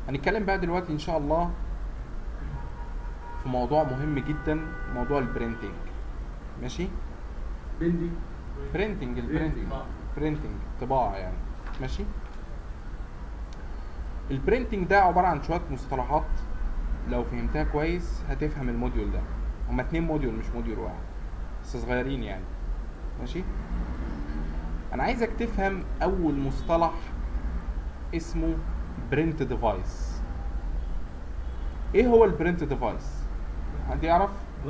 هنتكلم بقى دلوقتي ان شاء الله في موضوع مهم جدا موضوع البرينتنج ماشي بندي برينتنج البرينتنج برينتنج طباعه يعني ماشي البرينتنج ده عباره عن شويه مصطلحات لو فهمتها كويس هتفهم الموديول ده هما اتنين موديول مش موديول واحد بس صغيرين يعني ماشي انا عايزك تفهم اول مصطلح اسمه برنت ديفايس ايه هو البرنت ديفايس حد يعرف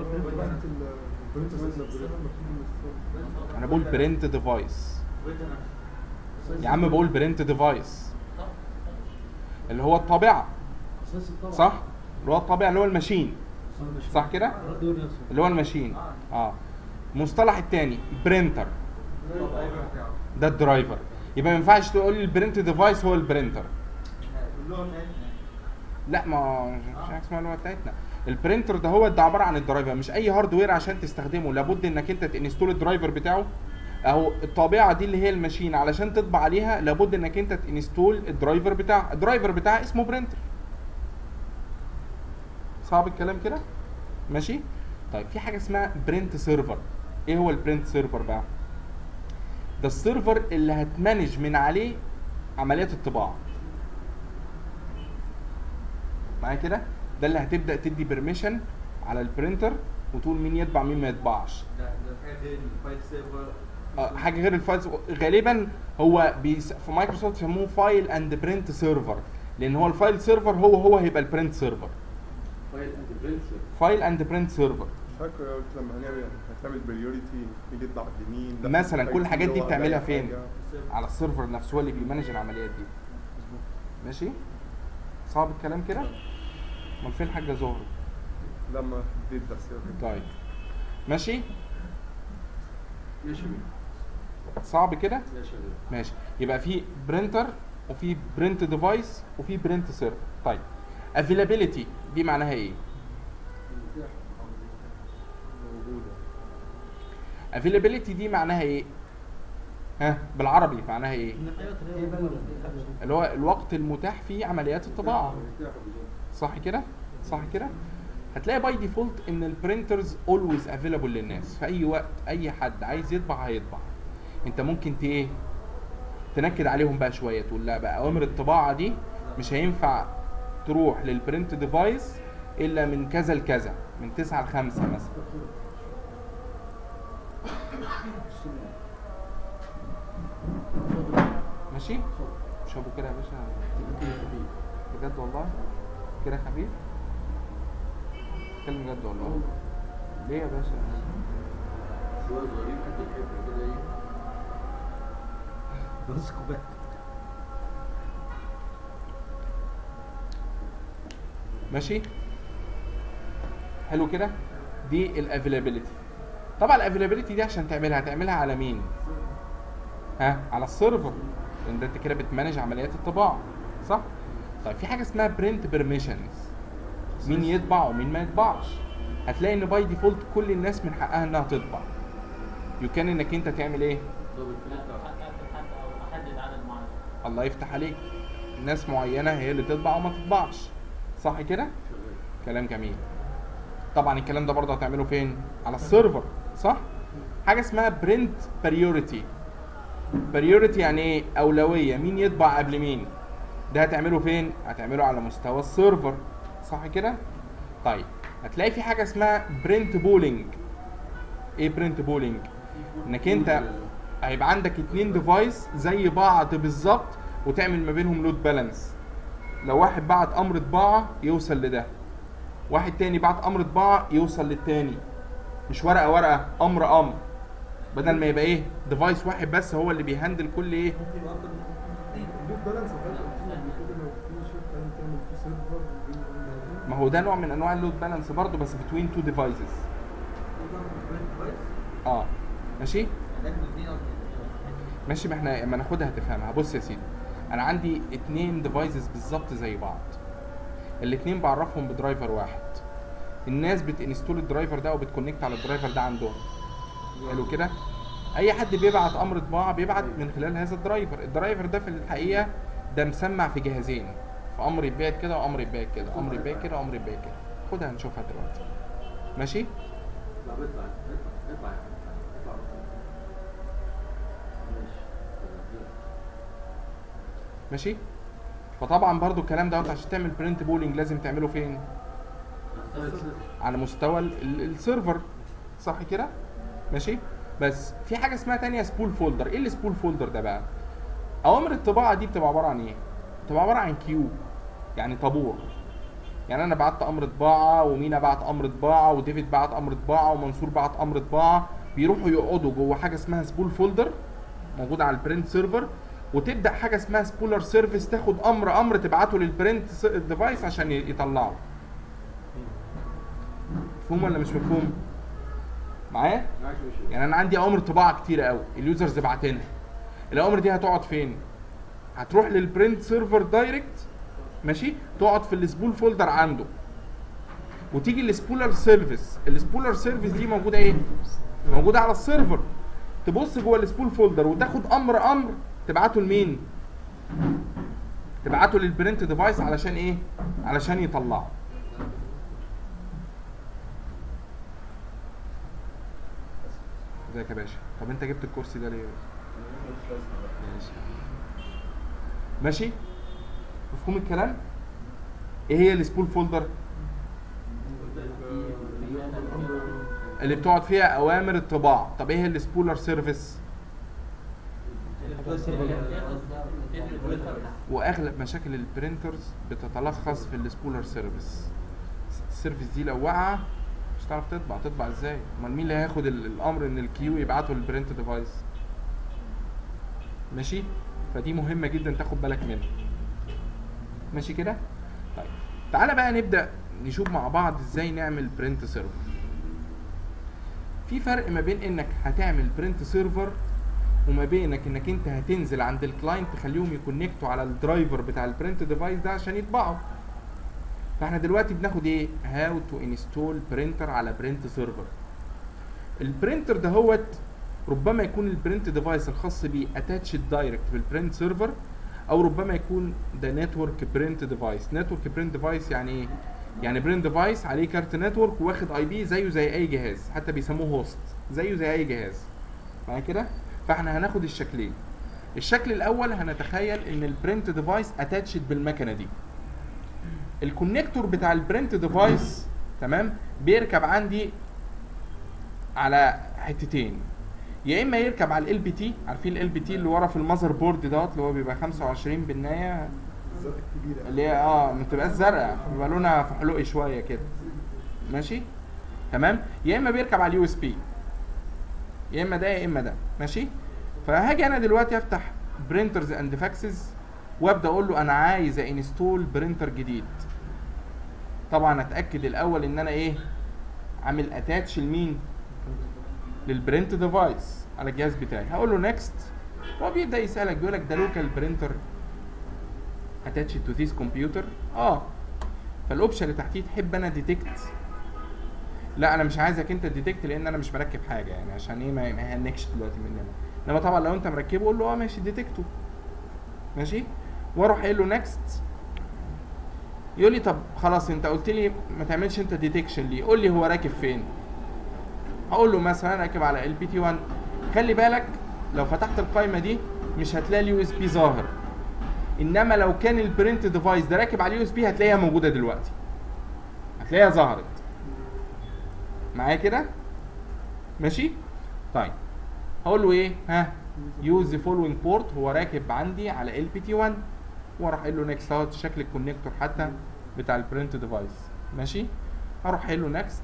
انا بقول برنت ديفايس يا عم بقول برنت ديفايس اللي هو الطابعه صح اللي هو الطابعه اللي هو الماشين صح كده اللي هو الماشين اه المصطلح الثاني برينتر ده الدرايفر يبقى ما ينفعش تقول لي البرنت ديفايس هو البرينتر لا ما مش حاجه اسمها اللغه بتاعتنا البرينتر ده هو ده عباره عن الدرايفر مش اي هاردوير عشان تستخدمه لابد انك انت تنستول الدرايفر بتاعه اهو الطابعه دي اللي هي الماشين علشان تطبع عليها لابد انك انت تنستول الدرايفر بتاع الدرايفر بتاعها اسمه برينتر صعب الكلام كده ماشي طيب في حاجه اسمها برنت سيرفر ايه هو البرنت سيرفر بقى ده السيرفر اللي هتمانج من عليه عمليات الطباعه معايا كده ده اللي هتبدا تدي بيرميشن على البرينتر وتقول مين يطبع مين ما يطبعش ده ده حاجه غير الفايل سيرفر آه، حاجه غير الفايلز غالبا هو بيس في مايكروسوفت يسموه فايل اند برنت سيرفر لان هو الفايل سيرفر هو هو هيبقى البرنت سيرفر فايل اند برنسر فايل اند برنت سيرفر مش فاكر قلت لما هنعمل هتعمل بريوريتي مين يطلع لمين ده مثلاً محتاج كل الحاجات دي اللي هو بتعملها أي فين؟ حاجة. على السيرفر نفسه هو اللي بيمانج العمليات دي ماشي صعب الكلام كده امال فين الحاجه زهر لما اديت ده سيرفر طيب ماشي ماشي صعب كده ماشي ماشي يبقى في برينتر وفي برنت ديفايس وفي برنت سيرفر طيب افيلابيلتي دي معناها ايه موجوده افيلابيلتي دي معناها ايه ها بالعربي معناها ايه اللي هو الوقت المتاح فيه عمليات الطباعه صح كده صح كده هتلاقي باي ديفولت ان البرينترز اولويز افيلابل للناس في اي وقت اي حد عايز يطبع هيطبع انت ممكن ت ايه تنكد عليهم بقى شويه تقول لا بقى اوامر الطباعه دي مش هينفع تروح للبرنت ديفايس الا من كذا لكذا من 9 ل 5 مثلا ماشي مش ابو كده يا باشا بجد والله كده خفيف اتكلم بجد والله ليه يا باشا شويه صغيرين قد الحبر كده ايه نص كوبايه ماشي حلو كده دي الافيلابيلتي طبعا الافيلابيلتي دي عشان تعملها هتعملها على مين ها على السيرفر لان ده انت كده بتمانج عمليات الطباعه صح طيب في حاجه اسمها برنت بيرميشنز مين يطبع ومين ما يطبعش هتلاقي ان باي ديفولت كل الناس من حقها انها تطبع يمكن انك انت تعمل ايه دبل فلتر احدد عدد معين الله يفتح عليك ناس معينه هي اللي تطبع وما تطبعش صح كده شغال كلام جميل طبعا الكلام ده برضه هتعمله فين على السيرفر صح حاجه اسمها برنت بريوريتي بريوريتي يعني ايه اولويه مين يطبع قبل مين ده هتعمله فين هتعمله على مستوى السيرفر صح كده طيب هتلاقي في حاجه اسمها برنت بولينج ايه برنت بولينج انك انت هيبقى عندك اتنين ديفايس زي بعض بالظبط وتعمل ما بينهم لود بالانس لو واحد بعت امر طباعه يوصل لده واحد تاني بعت امر طباعه يوصل للتاني مش ورقه ورقه امر امر بدل ما يبقى ايه ديفايس واحد بس هو اللي بيهندل كل ايه اللود بالانس حضرتك قلت لي قبل كده لو في شركه عايزه تعمل في سيرفر وبين- ما هو ده نوع من انواع اللود بالانس برضه بس بتوين تو ديفايسز اه ماشي ماشي ما احنا اما ناخدها هتفهمها بص يا سيدي انا عندي اتنين ديفايسز بالظبط زي بعض الاتنين بعرفهم بدرايفر واحد الناس بتنستول الدرايفر ده وبتكونكت على الدرايفر ده عندهم حلو كده اي حد بيبعت امر طباعه بيبعت من خلال هذا الدرايفر الدرايفر ده في الحقيقه ده مسمع في جهازين فامر يتبعت كده وامر يتبعت كده امر يتبعت كده وامر يتبعت كده خدها هنشوفها دلوقتي ماشي لا بيطلع اطلع اطلع يا عم اطلع ماشي ماشي فطبعا برضو الكلام دوت عشان تعمل برنت بولينج لازم تعمله فين على مستوى ال- ال- السيرفر صح كده ماشي بس في حاجه اسمها تانية سبول فولدر ايه السبول فولدر ده بقى اوامر الطباعه دي بتبقى عباره عن ايه بتبقى عباره عن كيو يعني طابور يعني انا بعت امر طباعه ومينا بعت امر طباعه وديفيد بعت امر طباعه ومنصور بعت امر طباعه بيروحوا يقعدوا جوه حاجه اسمها سبول فولدر موجوده على البرنت سيرفر وتبدا حاجه اسمها سبولر سيرفيس تاخد امر امر تبعته للبرنت ديفايس عشان ي- يطلعه مفهوم ولا مش مفهوم معايا معاك ماشي يعني انا عندي اوامر طباعه كتيره قوي اليوزرز بعتنها الاوامر دي هتقعد فين هتروح للبرنت سيرفر دايركت ماشي تقعد في السبول فولدر عنده وتيجي السبولر سيرفيس السبولر سيرفيس دي موجوده ايه موجوده على السيرفر تبص جوه السبول فولدر وتاخد امر امر تبعته لمين تبعته للبرنت ديفايس علشان ايه علشان يطلعه ازيك يا باشا طب انت جبت الكرسي ده ليه ماشي ماشي مفهوم الكلام ايه هي السبول فولدر اللي بتقعد فيها اوامر الطباعه طب ايه هي السبولر سيرفيس واغلب مشاكل البرينترز بتتلخص في السبولر سيرفيس السيرفيس دي لو وقع مش هتعرف تطبع تطبع ازاي امال مين اللي هياخد ال- الامر ان الكيو يبعته للبرنت ديفايس ماشي فدي مهمه جدا تاخد بالك منها ماشي كده طيب تعالى بقى نبدا نشوف مع بعض ازاي نعمل برنت سيرفر في فرق ما بين انك هتعمل برنت سيرفر وما بينك انك انت هتنزل عند الكلاينت تخليهم يكونكتوا على الدرايفر بتاع البرنت ديفايس ده عشان يطبعوا فاحنا دلوقتي بناخد ايه هاو تو انستول برينتر على برنت سيرفر البرينتر ده هوت ربما يكون البرنت ديفايس الخاص بيه اتاتشد دايركت بالبرنت سيرفر او ربما يكون ده نتورك برنت ديفايس نتورك برنت ديفايس يعني ايه يعني برنت ديفايس عليه كارت نتورك واخد اي بي زيه زي اي جهاز حتى بيسموه هوست زيه زي اي جهاز معايا كده فاحنا هناخد الشكلين الشكل الاول هنتخيل ان البرنت ديفايس اتاتشد بالمكنه دي الكونكتور بتاع البرنت ديفايس تمام بيركب عندي على حتتين يا اما يركب على ال بي تي عارفين ال بي تي اللي ورا في المذر بورد دوت اللي هو بيبقى 25 بالنايه الذات الكبيرة اللي هي اه ما بتبقاش زرقاء بيبقى لونها فحلوقي شويه كده ماشي تمام يا اما بيركب على اليو اس بي يا اما ده يا اما ده ماشي فهاجي انا دلوقتي افتح برينترز اند فاكسز وابدا اقول له انا عايز انستول برينتر جديد طبعا اتاكد الاول ان انا ايه عامل اتاتش لمين للبرنت ديفايس على الجهاز بتاعي هقول له نيكست هو بيبدا يسالك بيقول لك ده لوكال برينتر اتاتش تو ذيس كمبيوتر اه فالاوبشن اللي تحتيه تحب انا ديتكت لا انا مش عايزك انت ديتكت لان انا مش مركب حاجه يعني عشان ايه ما ما يهنكش دلوقتي مننا انما طبعا لو انت مركبه قول له اه ماشي ديتكته ماشي واروح قايل له نيكست يقول لي طب خلاص انت قلت لي ما تعملش انت ديتكشن ليه قول لي هو راكب فين هقول له مثلا راكب على ال بي تي 1 خلي بالك لو فتحت القائمه دي مش هتلاقي اليو اس بي ظاهر انما لو كان البرنت ديفايس ده راكب على اليو اس بي هتلاقيها موجوده دلوقتي هتلاقيها ظهرت معايا كده ماشي طيب هقول له ايه ها يوز ذا فولوينج بورت هو راكب عندي على ال بي تي 1 واروح قايل له نيكست اهوت شكل الكونكتور حتى بتاع البرنت ديفايس ماشي هروح قايل له نيكست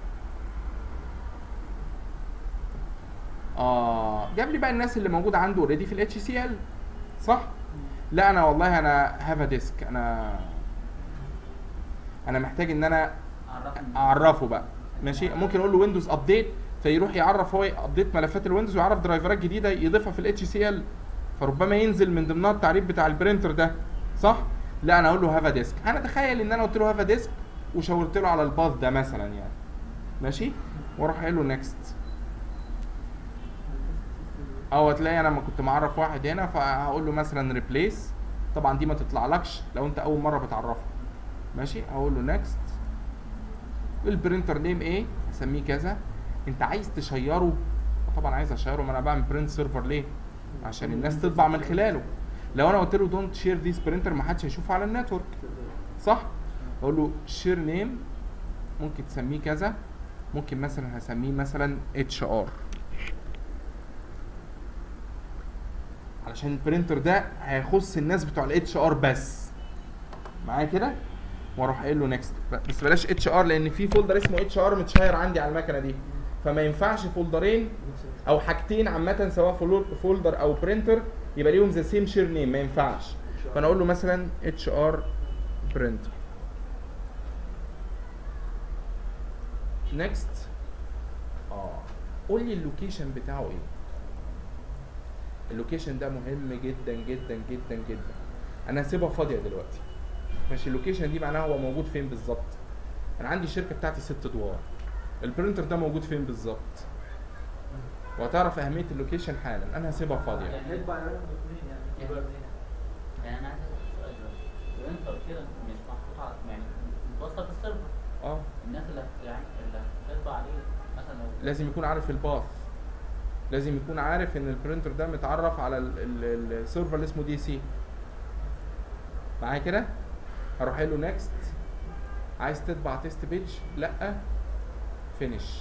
اه جاب لي بقى الناس اللي موجوده عنده اوريدي في الاتش سي ال صح لا انا والله انا هاف ا ديسك انا انا محتاج ان انا عرفني اعرفه بقى ماشي ممكن اقول له ويندوز ابديت فيروح يعرف هو ابديت ملفات الويندوز ويعرف درايفرات جديده يضيفها في الاتش سي ال فربما ينزل من ضمنها التعريف بتاع البرينتر ده صح لا انا اقول له هاف ديسك انا اتخيل ان انا قلت له هاف ديسك وشاورت له على الباث ده مثلا يعني ماشي واروح قايل له نيكست او هتلاقي انا لما كنت معرف واحد هنا فهقول له مثلا ريبليس طبعا دي ما تطلعلكش لو انت اول مره بتعرفها ماشي اقول له نيكست البرينتر نيم ايه اسميه كذا انت عايز تشيره طبعا عايز اشيره ما انا بعمل برنت سيرفر ليه عشان الناس تطبع من خلاله لو انا قلت له دونت شير ذيس برينتر ما حدش هيشوفه على النتورك صح اقول له شير نيم ممكن تسميه كذا ممكن مثلا هسميه مثلا اتش ار علشان البرينتر ده هيخص الناس بتوع الاتش ار بس معايا كده واروح قايل له نيكست بس بلاش اتش ار لان في فولدر اسمه اتش ار متشير عندي على المكنه دي فما ينفعش فولدرين او حاجتين عامه سواء فولو- فولدر او برينتر يبقى ليهم ذا سيم شير نيم ما ينفعش فانا اقول له مثلا اتش ار برينتر نيكست اه قول لي اللوكيشن بتاعه ايه اللوكيشن ده مهم جدا جدا جدا جدا انا هسيبها فاضيه دلوقتي ماشي اللوكيشن دي معناها هو موجود فين بالظبط انا عندي الشركه بتاعتي ست ادوار البرينتر ده موجود فين بالظبط وهتعرف اهميه اللوكيشن حالا انا هسيبها فاضيه يعني نتبع يعني الدوكيومنتيشن يعني يعني انا عايز اسال سؤال دلوقتي البرينتر كده مش محطوط على يعني متوصل بالسيرفر اه الناس اللي هت- يعني اللي هتطبع عليه مثلا لو لازم يكون عارف الباث لازم يكون عارف ان البرينتر ده متعرف على ال- ال- السيرفر اللي اسمه دي سي معايا كده اروح قايل له نيكست عايز تطبع تيست بيج لا فينيش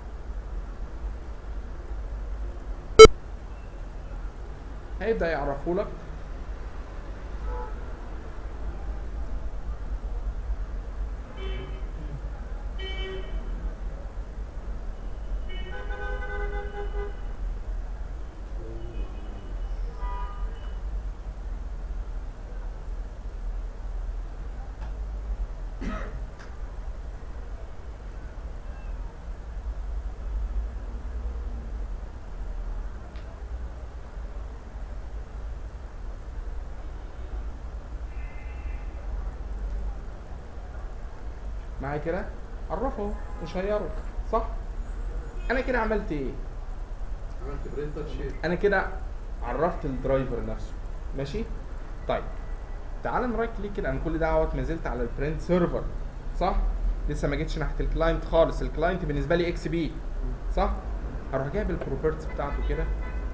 هيبدا يعرفه لك معايا كده عرفه وشيره صح انا كده عملت ايه عملت برينتر شير انا كده عرفت الدرايفر نفسه ماشي طيب تعال نرايت كليك كده انا كل ده اهوت ما زلت على البرنت سيرفر صح لسه ما جيتش ناحيه الكلاينت خالص الكلاينت بالنسبه لي اكس بي صح هروح جايب البروبرتيز بتاعته كده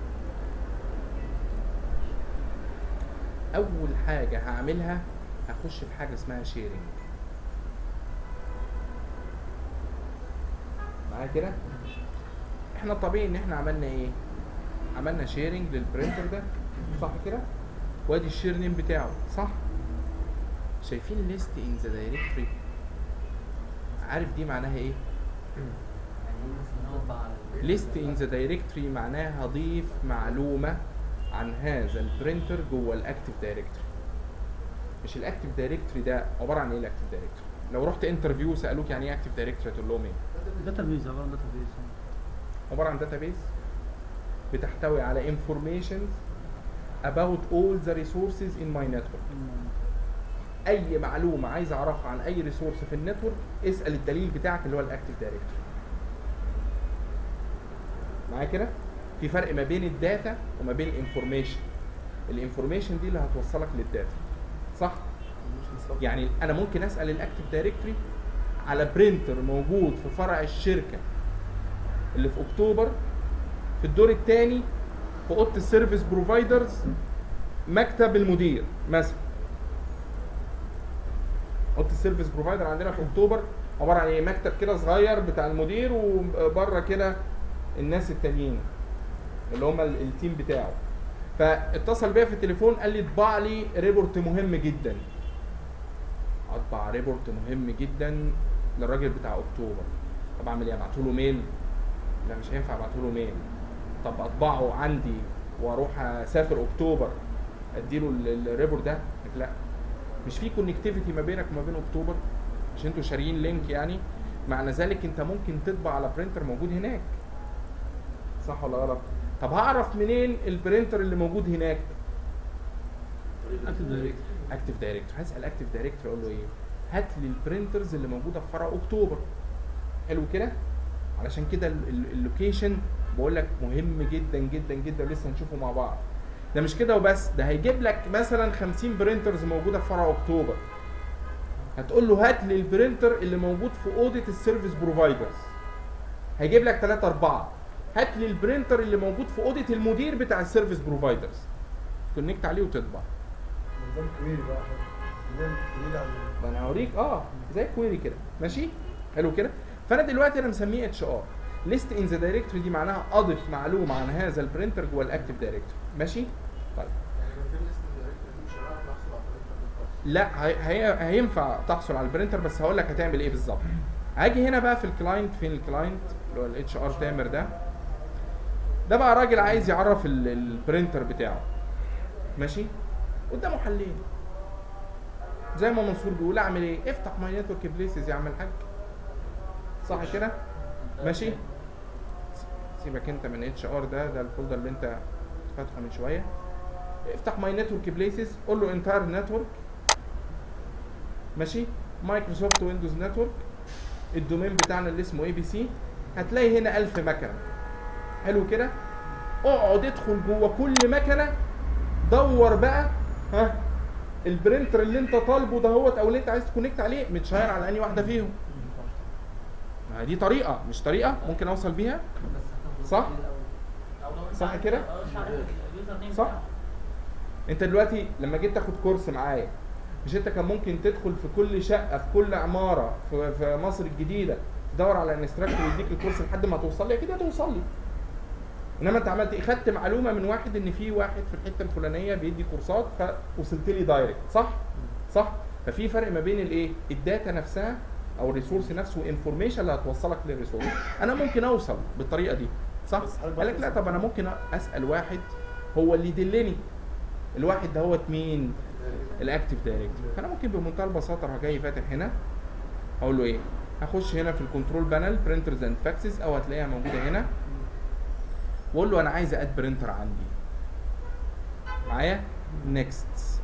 اول حاجه هعملها هخش في حاجه اسمها شيرنج معايا كده احنا طبيعي ان احنا عملنا ايه عملنا شيرنج للبرينتر ده صح كده وادي الشير نيم بتاعه صح شايفين ليست ان ذا دايركتوري عارف دي معناها ايه يعني نطبع على ليست ان ذا دايركتوري معناها هضيف معلومه عن هذا البرينتر جوه الاكتيف دايركتوري مش الاكتيف دايركتوري ده عباره عن ايه الاكتيف دايركتوري لو رحت انترفيو سالوك يعني ايه اكتيف دايركتوري هتقول لهم ايه داتابيز عباره عن داتابيز عباره عن داتابيس بتحتوي على information about all the resources in my network اي معلومه عايز اعرفها عن اي ريسورس في النتورك اسال الدليل بتاعك اللي هو الاكتيف دايركتوري معايا كده في فرق ما بين الداتا وما بين الانفورميشن الانفورميشن دي اللي هتوصلك للداتا صح يعني انا ممكن اسال الاكتيف دايركتوري على برينتر موجود في فرع الشركه اللي في اكتوبر في الدور الثاني في اوضه السيرفيس بروفايدرز مكتب المدير مثلا اوضه السيرفيس بروفايدر عندنا في اكتوبر عباره عن ايه مكتب كده صغير بتاع المدير وبره كده الناس التانيين اللي هم ال- التيم بتاعه فاتصل بيا في التليفون قال لي اطبع لي ريبورت مهم جدا اطبع ريبورت مهم جدا للراجل بتاع اكتوبر طب اعمل ايه ابعته له ميل لا مش هينفع ابعته له ميل طب اطبعه عندي واروح اسافر اكتوبر اديله ال- الريبورت ده لا مش في كونكتيفيتي ما بينك وما بين اكتوبر مش انتوا شاريين لينك يعني معنى ذلك انت ممكن تطبع على برينتر موجود هناك صح ولا غلط طب هعرف منين البرينتر اللي موجود هناك اكتف دايركت اكتف دايركتور هسال اكتف دايركتور اقول له ايه هات لي البرينترز اللي موجوده في فرع اكتوبر حلو كده علشان كده ال- ال- اللوكيشن بقول لك مهم جدا جدا جدا لسه هنشوفه مع بعض ده مش كده وبس ده هيجيب لك مثلا 50 برينترز موجوده في فرع اكتوبر هتقول له هات لي البرينتر اللي موجود في اوضه السيرفيس بروفايدرز هيجيب لك 3 4 هات لي البرينتر اللي موجود في اوضه المدير بتاع السيرفيس بروفايدرز كونكت عليه وتطبع نظام كويري بقى نظام كويري على ما انا هوريك اه زي كويري كده ماشي حلو كده فانا دلوقتي انا مسميه اتش ار ليست ان ذا دايركتوري دي معناها اضف معلومه عن هذا البرينتر جوه الاكتف دايركتوري ماشي طيب لا هي هي هينفع تحصل على البرينتر بس هقول لك هتعمل ايه بالظبط هاجي هنا بقى في الكلاينت فين الكلاينت اللي هو الاتش ار تامر ده ده بقى راجل عايز يعرف ال- البرينتر بتاعه ماشي قدامه حلين زي ما منصور بيقول اعمل ايه افتح ماي نتورك بليسز يا عم الحاج صح كده ماشي سيبك انت من اتش ار ده ده الفولدر اللي انت فاتحه من شويه افتح ماي نتورك بليسز قول له انتاير نتورك ماشي مايكروسوفت ويندوز نتورك الدومين بتاعنا اللي اسمه اي بي سي هتلاقي هنا 1000 مكنه حلو كده اقعد ادخل جوه كل مكنه دور بقى ها البرينتر اللي انت طالبه دهوت او اللي انت عايز تكونكت عليه متشير على انهي واحده فيهم ما دي طريقه مش طريقه ممكن اوصل بيها صح؟ صح كده؟ صح؟ انت دلوقتي لما جيت تاخد كورس معايا مش انت كان ممكن تدخل في كل شقه في كل عماره في, في مصر الجديده تدور على انستراكتور يديك الكورس لحد ما توصل لي اكيد هتوصل لي انما انت عملت ايه خدت معلومه من واحد ان في واحد في الحته الفلانيه بيدي كورسات فوصلت لي دايركت صح صح ففي فرق ما بين الايه الداتا نفسها او الريسورس نفسه وانفورميشن اللي هتوصلك للريسورس انا ممكن اوصل بالطريقه دي صح بس حضرتك قال لك لا طب انا ممكن اسال واحد هو اللي يدلني الواحد دهوت مين الاكتف دايركتور فانا ممكن بمنتهى البساطه اروح جاي فاتح هنا اقول له ايه هخش هنا في الكنترول بانل برينترز اند فاكسز او هتلاقيها موجوده هنا واقول له انا عايز اد برينتر عندي معايا نيكست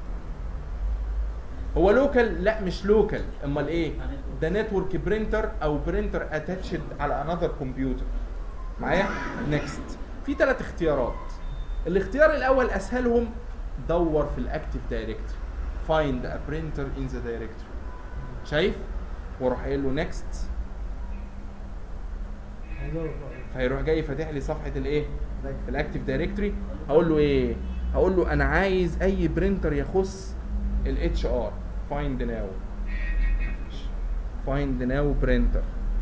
هو لوكال لا مش لوكال امال ايه ده نتورك برينتر او برينتر اتاتشد على انذر كمبيوتر معايا نيكست في ثلاث اختيارات الاختيار الاول اسهلهم دور في الاكتف دايركتوري find a printer in the directory شايف واروح قايل له نيكست فهيروح جاي فاتح لي صفحه الايه الاكتف دايركتوري هقول له ايه هقول له انا عايز اي برينتر يخص الاتش ار find now find now printer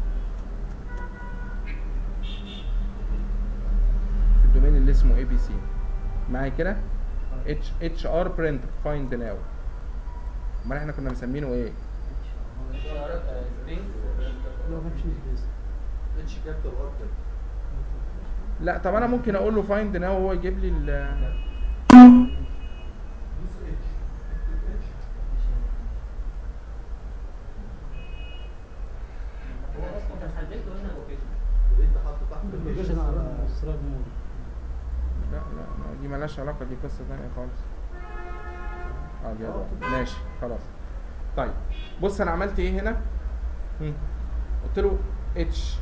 في الدومين اللي اسمه اي بي سي معايا كده اتش اتش ار برينتر فايند ناو امال احنا كنا مسمينه ايه لو ما فيش سبيس اتش كابتن اوركل لا طب انا ممكن اقول له فايند ناو وهو يجيب لي ال انت حاطه تحت اللوكيشن على سترايب مود لا لا ما دي مالهاش علاقه دي قصه ثانيه خالص اه دي علاقة. ماشي خلاص طيب بص انا عملت ايه هنا هم. قلت له اتش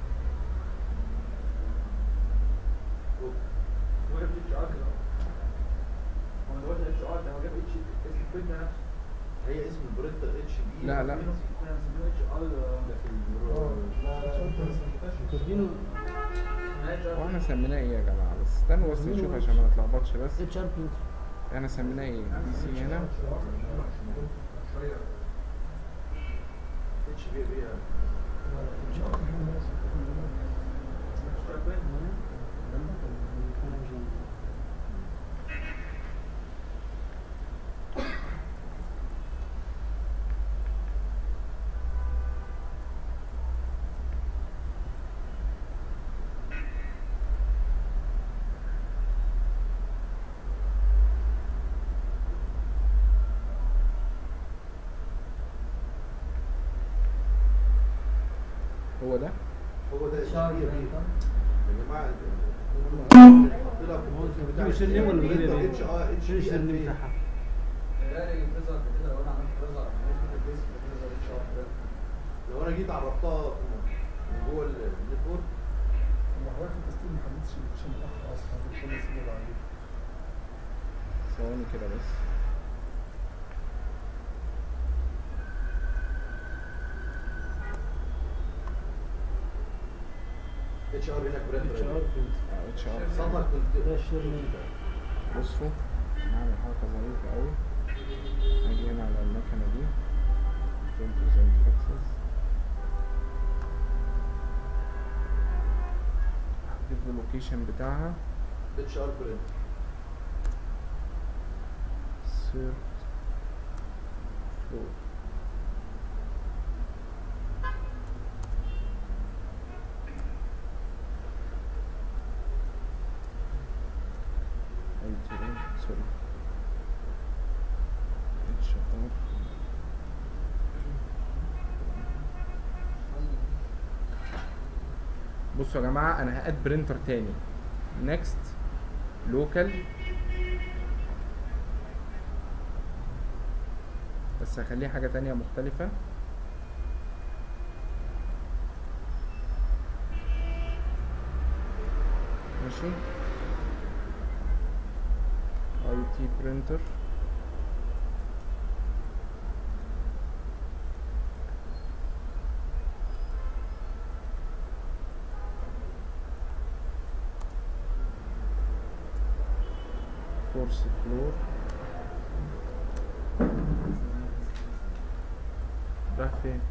هو جاب اتش ار كده هو ما جابش اتش ار ده هو جاب اتش اسم الفيلم نفسه هي اسم البرينتر اتش بي لا، لا. كنا مسمينه اتش ار ده في تدينه واحنا سميناه ايه يا جماعه بس استنوا بس نشوف عشان ما نتلخبطش بس اتش ار برينتر احنا سميناه ايه بي سي هنا اتش بي بي هو ده هو ده اتش بي يا جماعه دي مش النيم ولا من غير اتش ار اتش مش بي النيم بتاعها لو انا جيت عرفتها من جوه النتورك هو حضرتك التسجيل ما حددتش اللوكيشن بتاعها اصلا اللوكيشن اللي بعديه ثواني كده بس اتش ار هناك اتش برنتر ار فين اه اتش ار صدق كنت ده الشير نيم بصوا نعمل حركة ظريفة قوي اجي هنا على المكنة دي printers and faxes هحدد له اللوكيشن بتاعها اتش ار برنتر third floor IT sorry HR بصوا يا جماعه انا هاد برينتر تاني نيكست لوكال بس هخليه حاجة تانية مختلفة ماشي اي تي برينتر فورس فلور راح فين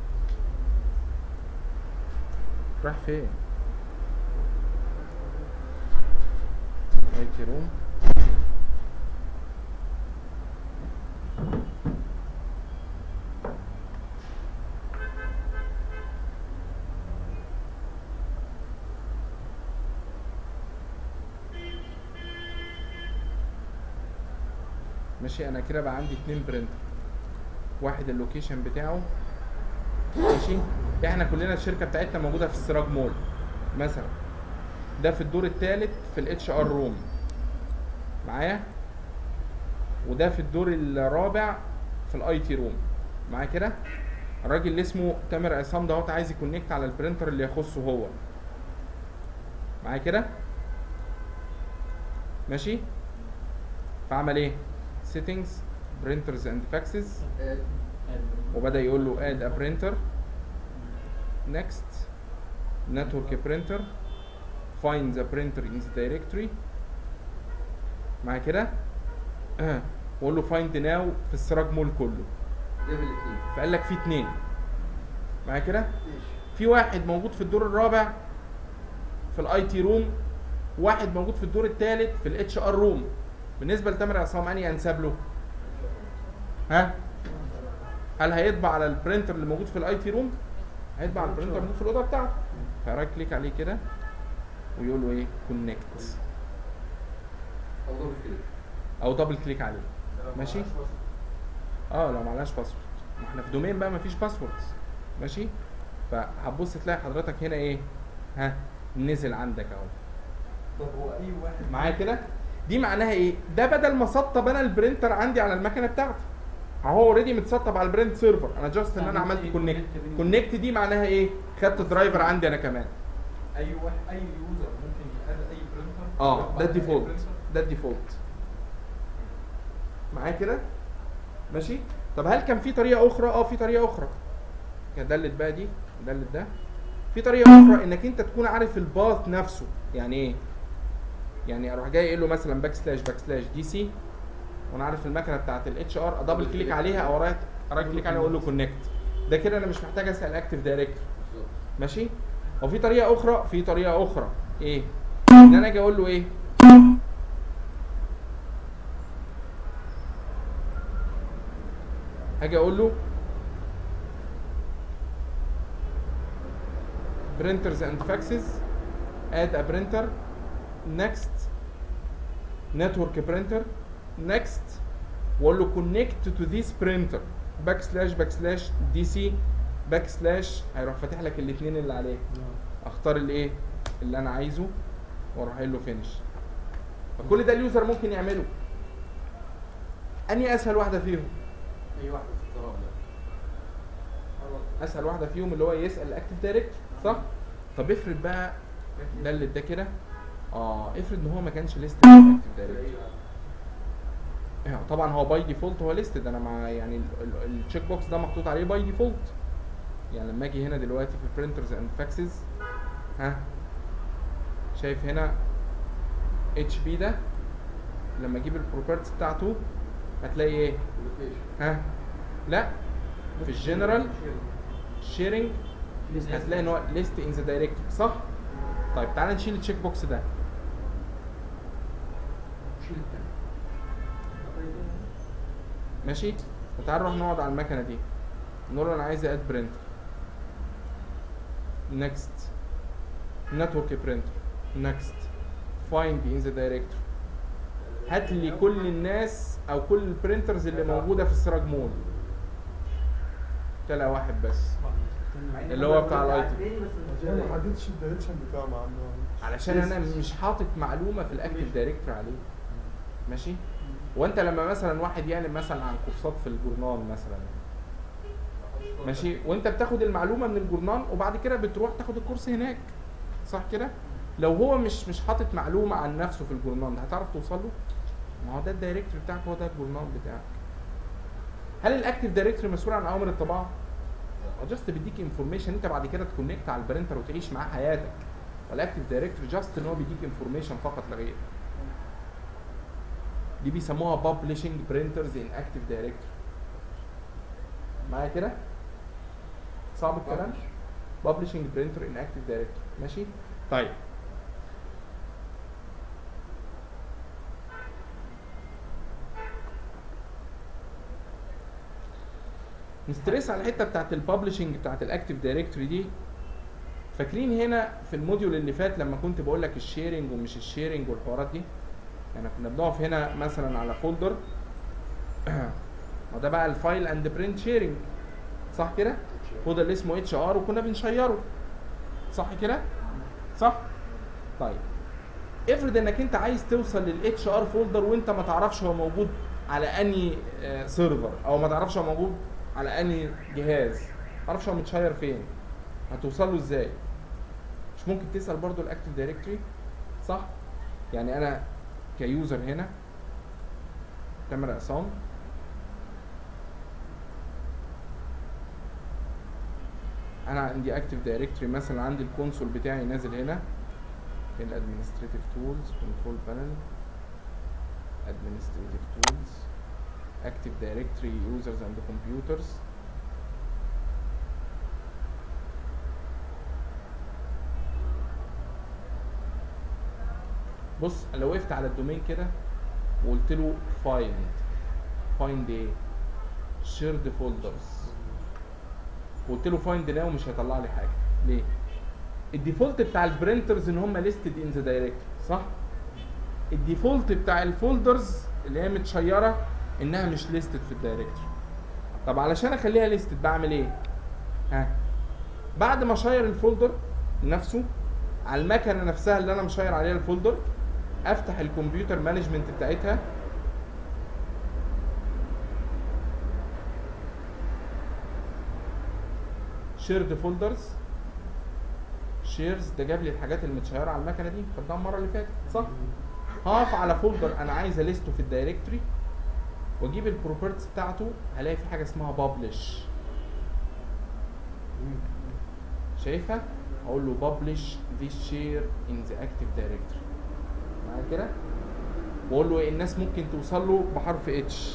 راح فين اي تي روم ماشي انا كده بقى عندي اتنين برينتر واحد اللوكيشن بتاعه ماشي احنا كلنا الشركه بتاعتنا موجوده في السراج مول مثلا ده في الدور الثالث في الاتش ار روم معايا وده في الدور الرابع في الاي تي روم معايا كده الراجل اللي اسمه تامر عصام ده هو عايز يكونكت على البرينتر اللي يخصه هو معايا كده ماشي فعمل ايه settings printers and faxes وبدا يقول له add a printer next network printer find the printer in the directory معايا كده آه. واقول له find now في السراج مول كله جاب الاثنين فقال لك في اتنين معايا كده في واحد موجود في الدور الرابع في الاي تي روم واحد موجود في الدور الثالث في الاتش ار روم بالنسبه لتامر عصام انهي انسب له ها هل هيطبع على البرينتر اللي موجود في الاي تي روم هيطبع على البرينتر اللي موجود في الاوضه بتاعته فرايت كليك عليه كده ويقول له ايه كونكت او دبل كليك او دبل كليك عليه ماشي اه لو معلهاش باسورد ما احنا في دومين بقى مفيش باسورد ماشي فهتبص تلاقي حضرتك هنا ايه ها نزل عندك اهو طب هو اي واحد معايا كده دي معناها ايه ده بدل ما سطب انا البرينتر عندي على المكنه بتاعتي اهو اوريدي متسطب على البرنت سيرفر انا جاست ان انا عملت كونكت كونكت دي معناها ايه خدت درايفر عندي انا كمان اي واحد اي يوزر ممكن يقاد اي برينتر اه ده الديفولت ده الديفولت معايا كده ماشي طب هل كان في طريقه اخرى اه في طريقه اخرى كان دلت بقى دي دلت ده في طريقه اخرى انك انت تكون عارف الباث نفسه يعني ايه يعني اروح جاي قايل له مثلا باك سلاش باك سلاش دي سي وانا عارف المكنه بتاعت الاتش ار ادبل كليك عليها او رايت رايت كليك عليها واقول له كونكت ده كده انا مش محتاج اسال اكتف دايركتور ماشي وفي طريقه اخرى في طريقه اخرى ايه ان انا اجي اقول له ايه هاجي اقول له printers and faxes add a printer next network printer next واقول له connect to this printer باك سلاش باك سلاش دي سي باك سلاش هيروح فاتح لك الاثنين اللي عليه اختار الايه اللي انا عايزه واروح قايل له فينش فكل ده اليوزر ممكن يعمله انهي اسهل واحده فيهم اي واحد في الطراب ده اسهل واحده فيهم اللي هو يسال الاكتف دايركت صح طب افرض بقى ده اللي ده كده اه افرض ان هو ما كانش ليست الاكتف دايركت طبعا هو باي ديفولت هو ليستد انا مع يعني التشيك بوكس ده محطوط عليه باي ديفولت يعني لما اجي هنا دلوقتي في برينترز اند فاكسز ها شايف هنا اتش بي ده لما اجيب البروبرتيز بتاعته هتلاقي ايه ها لا في الجنرال شيرنج هتلاقي ان هو ليست ان ذا دايركتوري صح طيب تعالى نشيل التشيك بوكس ده شيل التاني ماشي فتعال نروح نقعد على المكنه دي نقول له انا عايز اد برينتر نكست نتورك برينتر نكست فايند ان ذا دايركتور هات لي كل الناس او كل البرينترز اللي موجوده في السراج مول طلع واحد بس اللي هو بتاع الايتم عشان ما حددش الدايركشن بتاعه مع عنه علشان انا مش حاطط معلومه في الاكتف دايركتور عليه ماشي وانت لما مثلا واحد يعلم مثلا عن كورسات في الجورنال مثلا ماشي وانت بتاخد المعلومه من الجورنال وبعد كده بتروح تاخد الكورس هناك صح كده لو هو مش مش حاطط معلومه عن نفسه في الجورنال هتعرف توصل له ما هو ده الدايركتور بتاعك هو ده الجورنال بتاعك هل الاكتف دايركتور مسؤول عن اوامر الطباعه هو جاست بيديك انفورميشن انت بعد كده تكونكت على البرينتر وتعيش معاه حياتك والاكتف دايركتور جاست ان هو بيديك انفورميشن فقط لا غير دي بيسموها ببلشنج برينترز ان اكتف دايركتور معايا كده صعب الكلام ببلشنج برينتر ان اكتف دايركتور ماشي طيب نستريس على الحته بتاعت الببلشنج بتاعت الاكتف دايركتوري دي فاكرين هنا في الموديول اللي فات لما كنت بقول لك الشيرنج ومش الشيرنج والحوارات دي يعني كنا بنقف هنا مثلا على فولدر وده بقى الفايل اند برنت شيرنج صح كده فولدر اللي اسمه اتش ار وكنا بنشيره صح كده صح طيب افرض انك انت عايز توصل للاتش ار فولدر وانت ما تعرفش هو موجود على انهي سيرفر او ما تعرفش هو موجود على انهي جهاز ما تعرفش هو متشير فين هتوصل له ازاي مش ممكن تسال برضو الاكتف دايركتوري صح يعني انا كيوزر هنا تامر عصام انا عندي اكتف دايركتوري مثلا عندي الكونسول بتاعي نازل هنا فين الادمنستريتيف تولز كنترول بانل administrative tools active directory users and computers بص لو وقفت على الدومين كده وقلت له find find ايه shared folders وقلت له find now مش هيطلع لي حاجه ليه الديفولت بتاع البرنترز ان هم listed in the directory صح الديفولت بتاع الفولدرز اللي هي متشيره انها مش ليستد في الدايركتوري طب علشان اخليها ليستد بعمل ايه ها بعد ما اشير الفولدر نفسه على المكنه نفسها اللي انا مشير عليها الفولدر افتح الكمبيوتر مانجمنت بتاعتها شيرد فولدرز شيرز ده جاب لي الحاجات المتشيره على المكنه دي خدناها المره اللي فاتت صح هقف على فولدر انا عايز اليسته في الدايركتوري واجيب البروبرتيز بتاعته هلاقي في حاجه اسمها بابلش شايفها اقول له بابلش this share in the active directory معايا كده واقول له الناس ممكن توصل له بحرف اتش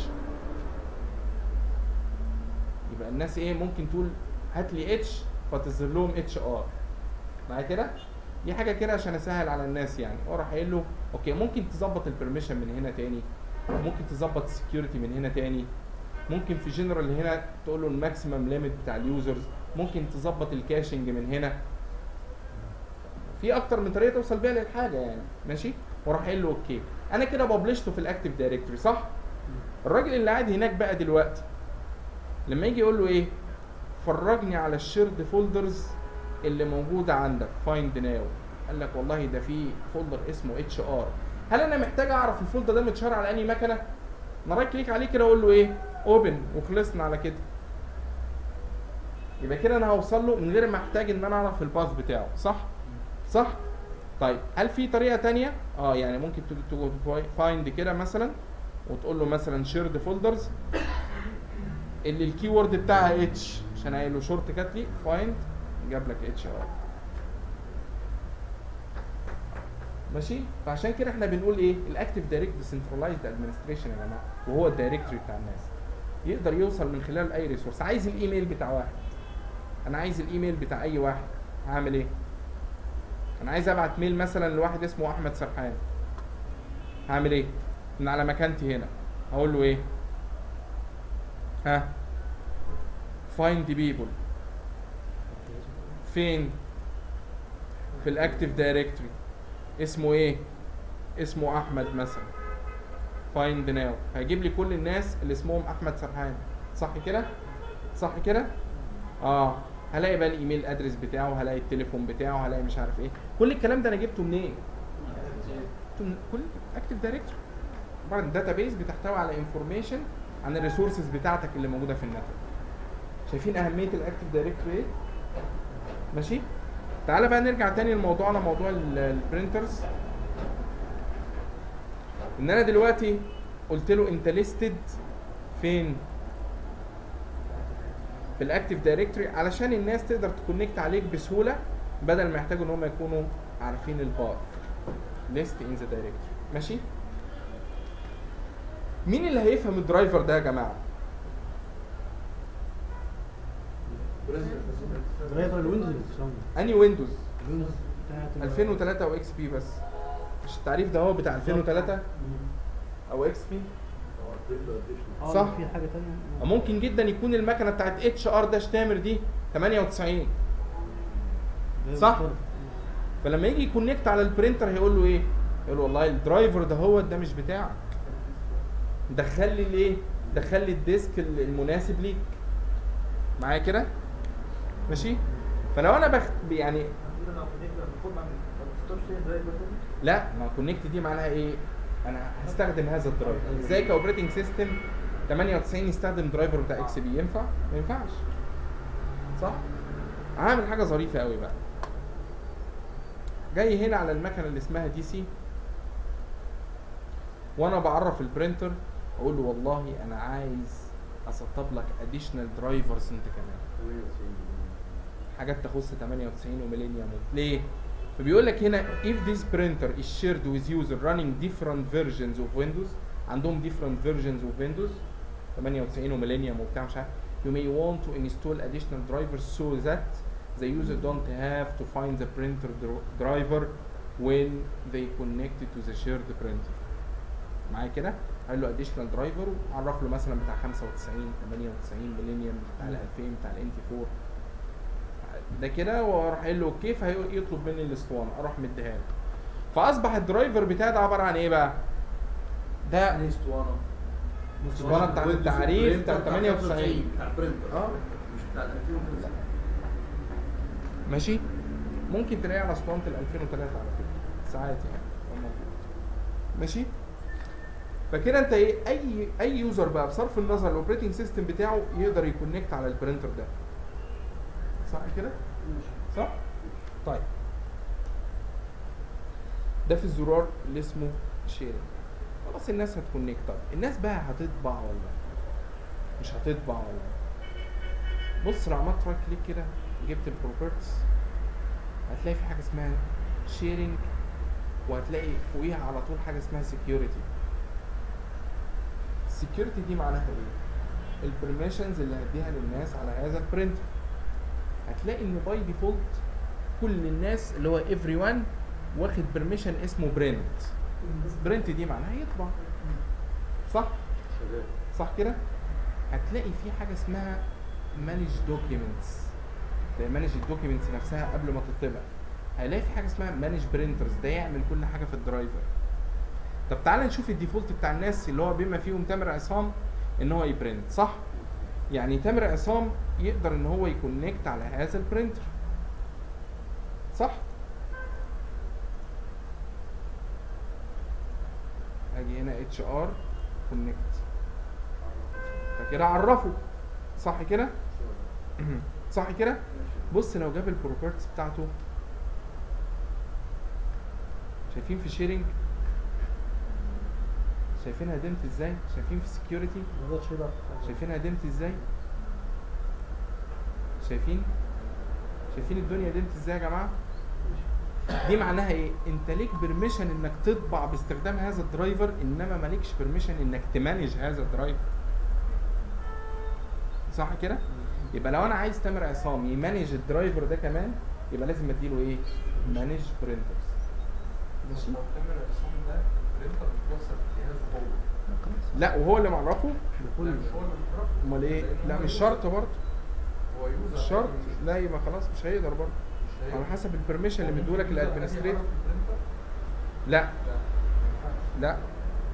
يبقى الناس ايه ممكن تقول هات لي اتش فتظهر لهم اتش ار معايا كده دي حاجه كده عشان اسهل على الناس يعني واروح قايل له اوكي ممكن تظبط البرميشن من هنا تاني ممكن تظبط السكيورتي من هنا تاني ممكن في جنرال هنا تقول له الماكسيمم ليميت بتاع اليوزرز ممكن تظبط الكاشنج من هنا في اكتر من طريقه توصل بيها للحاجه يعني ماشي واروح قايل له اوكي انا كده ببلشته في الاكتف دايركتوري صح الراجل اللي قاعد هناك بقى دلوقتي لما يجي يقول له ايه فرجني على الشيرد فولدرز اللي موجوده عندك فايند ناو قال لك والله ده في فولدر اسمه اتش ار هل انا محتاج اعرف الفولدر ده متشار على انهي مكنه انا رايت كليك عليه كده اقول له ايه اوبن وخلصنا على كده يبقى كده انا هوصل له من غير ما احتاج ان انا اعرف الباث بتاعه صح صح طيب هل في طريقه تانية اه يعني ممكن تقول فايند كده مثلا وتقول له مثلا شيرد فولدرز اللي الكي وورد بتاعها اتش عشان قايل له شورت كات لي فايند جاب لك اتش ار ماشي فعشان كده احنا بنقول ايه الاكتيف دايركت ديسنترلايزد ادمنستريشن يا جماعه وهو الدايركتوري بتاع الناس يقدر يوصل من خلال اي ريسورس عايز الايميل بتاع واحد انا عايز الايميل بتاع اي واحد هعمل ايه انا عايز ابعت ميل مثلا لواحد اسمه احمد سرحان هعمل ايه من على مكانتي هنا هقول له ايه ها find people فين في الاكتيف دايركتوري اسمه ايه اسمه احمد مثلا find now هيجيب لي كل الناس اللي اسمهم احمد سرحان صح كده صح كده اه هلاقي بقى الايميل ادرس بتاعه هلاقي التليفون بتاعه هلاقي مش عارف ايه كل الكلام ده انا جبته منين جبته من كل اكتيف دايركتوري عباره داتا بيز بتحتوي على انفورميشن عن الريسورسز بتاعتك اللي موجوده في النتورك شايفين اهميه الاكتيف دايركتوري ايه ماشي تعالى بقى نرجع تاني لموضوعنا موضوع البرنترز ان انا دلوقتي قلت له انت ليستد فين في الاكتيف دايركتوري علشان الناس تقدر تكونكت عليك بسهوله بدل ما يحتاجوا ان هم يكونوا عارفين الباث ليست ان ذا دايركتوري ماشي مين اللي هيفهم الدرايفر ده يا جماعه درايفر الويندوز اللي بتشتغل اني ويندوز الويندوز بتاعت ال- 2003 او اكس بي بس مش التعريف ده هو بتاع 2003 او اكس بي اه صح. في حاجه ثانيه ممكن جدا يكون المكنه بتاعت اتش ار داش تامر دي 98 صح. فلما يجي يكونكت على البرينتر هيقول له ايه؟ يقول له والله الدرايفر ده هو ده مش بتاعك دخل لي الايه؟ دخل لي الديسك ال- المناسب ليك معايا كده؟ ماشي؟ فلو انا بخ... يعني لا ما كونكت دي معناها ايه؟ انا هستخدم هذا الدرايفر ازاي كاوبريتنج سيستم 98 يستخدم درايفر بتاع اكس بي ينفع؟ ما ينفعش صح؟ عامل حاجه ظريفه قوي بقى جاي هنا على المكنه اللي اسمها دي سي وانا بعرف البرينتر اقول له والله انا عايز اسطب لك اديشنال درايفرز انت كمان حاجات تخص 98 وميلينيوم ليه؟ فبيقول لك هنا if this printer is shared with user running different versions of Windows عندهم different versions of Windows 98 وميلينيوم وبتاع مش عارف you may want to install additional drivers so that the user don't have to find the printer dr- driver when they connect it to the shared printer معايا كده قال له additional driver وعرف له مثلا بتاع 95 98 ميلينيوم بتاع ال 2000 بتاع الانتي 4 ده كده واروح قايل له اوكي فيطلب مني الاسطوانه اروح مديها له فاصبح الدرايفر بتاعي ده عباره عن ايه بقى؟ ده اسطوانه الاسطوانه بتاعت التعريف بتاع 98 بتاع البرنتر اه مش بتاع ال 2005 ماشي ممكن تلاقيه على اسطوانه ال 2003 على فكره ساعات يعني هو موجود. ماشي فكده انت ايه اي اي يوزر بقى بصرف النظر الاوبريتنج سيستم بتاعه يقدر يكونكت على البرينتر ده صح كده صح طيب ده في الزرار اللي اسمه شيرنج خلاص الناس هتكونكت طب الناس بقى هتطبع ولا مش هتطبع ولا بص لو عملت رايت كليك كده جبت البروبرتس هتلاقي في حاجه اسمها شيرنج وهتلاقي فوقيها على طول حاجه اسمها سكيورتي السكيورتي دي معناها ايه البرميشنز اللي هديها للناس على هذا البرنتر هتلاقي ان باي ديفولت كل الناس اللي هو ايفري ون واخد برميشن اسمه برنت برنت دي معناها يطبع صح صح كده هتلاقي في حاجه اسمها مانج دوكيومنتس مانج الدوكيومنتس نفسها قبل ما تطبع هيلاقي في حاجه اسمها مانج برينترز ده يعمل كل حاجه في الدرايفر طب تعالى نشوف الديفولت بتاع الناس اللي هو بما فيهم تامر عصام ان هو يبرنت صح يعني تامر عصام يقدر ان هو يكونكت على هذا البرينتر صح اجي هنا اتش ار كونكت فكده عرفه صح كده صح كده بص لو جاب البروبرتس بتاعته شايفين في شيرنج شايفينها دمت ازاي شايفين في السكيورتي ده شيلر شايفينها دمت ازاي شايفين شايفين الدنيا دمت ازاي يا جماعه دي معناها ايه انت ليك بيرميشن انك تطبع باستخدام هذا الدرايفر انما مالكش بيرميشن انك تمانج هذا الدرايفر صح كده يبقى لو انا عايز تامر عصام يمانج الدرايفر ده كمان يبقى لازم اديله ايه مانج برينترز ماشي لو تامر عصام ده البرنتر متوصل بجهاز هو لا وهو اللي معرفه لا بكل مش هو اللي بيعرف. امال ايه لأن لا هو مش يوزر. شرط برضه هو يوزر مش شرط مش- لا يبقى خلاص مش هيقدر برضه مش هيقدر. على حسب البرميشن اللي هو مديهولك ممكن يوزر عادي الادمنستريتور يعرف البرنتر؟ لا لا ما ينفعش. لا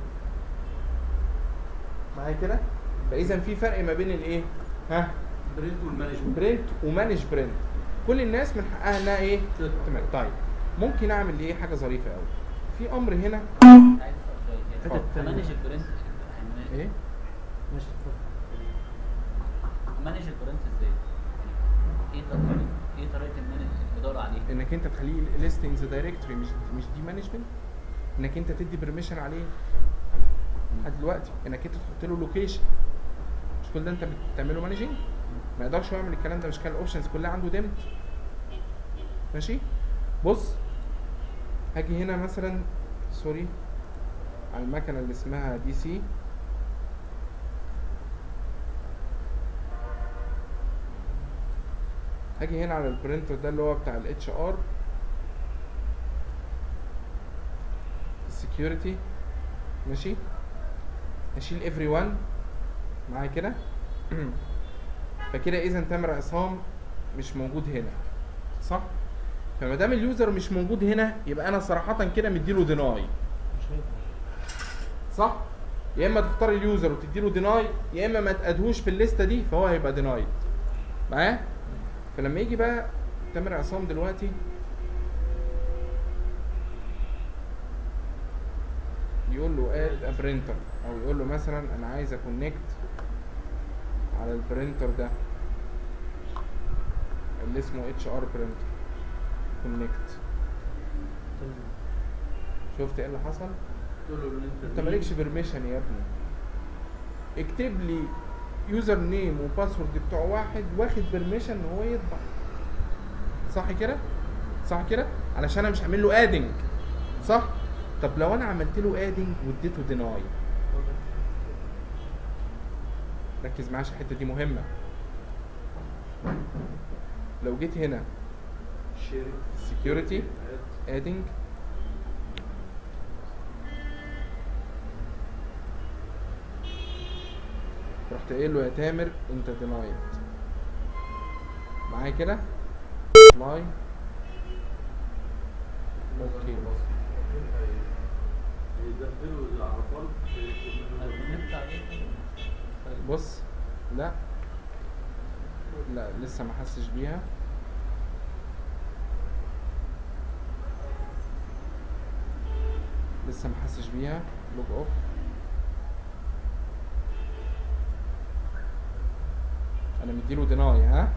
معايا كده فاذا في فرق ما بين الايه ها برنت والمانجمنت برنت ومانج برنت كل الناس من حقها انها ايه تمام طيب ممكن اعمل ايه حاجه ظريفه قوي في امر هنا عايز اسال سؤال اتفضل. كده مانج البرنت ايه ماشي اتفضل مانج البرنت ازاي؟ ايه طريقه ايه طريقه المانج الاداره عليه؟ انك انت تخليه ليستنجز دايركتوري مش مش دي مانجمنت انك انت تدي برميشن عليه لحد دلوقتي انك انت تحط له لوكيشن مش كل ده انت بتعمله مانجنج ما يقدرش يعمل الكلام ده مش كان الاوبشنز كلها عنده ديمت ماشي بص هاجي هنا مثلا سوري على المكنه اللي اسمها دي سي هاجي هنا على البرينتر ده اللي هو بتاع الاتش ار السكيورتي ماشي اشيل افري وان معايا كده فكده اذا تامر عصام مش موجود هنا صح فما دام اليوزر مش موجود هنا يبقى انا صراحه كده مديله ديناي مش هيقدر صح يا اما تختار اليوزر وتديله ديناي يا اما ما تادهوش في الليسته دي فهو هيبقى دينايد معايا فلما يجي بقى تامر عصام دلوقتي يقول له اد برينتر او يقول له مثلا انا عايز اكونكت على البرينتر ده اللي اسمه اتش ار برينتر كونكت شفت ايه اللي حصل تقول له ان انت انت مالكش بيرميشن يا ابني اكتب لي يوزر نيم وباسورد بتوع واحد واخد بيرميشن ان هو يطبع صح كده صح كده علشان انا مش هعمل له ادنج صح طب لو انا عملت له ادنج واديته ديناي ركز معايا عشان الحته دي مهمه لو جيت هنا شيرنج security ادنج رحت قايل له يا تامر انت دينايد معايا كده لاي اوكي يدخلوا العرفات البرنت عليه بص لا لا لسه ما حسش بيها لسه ما حسش بيها لوج اوف انا مديله ديناي ها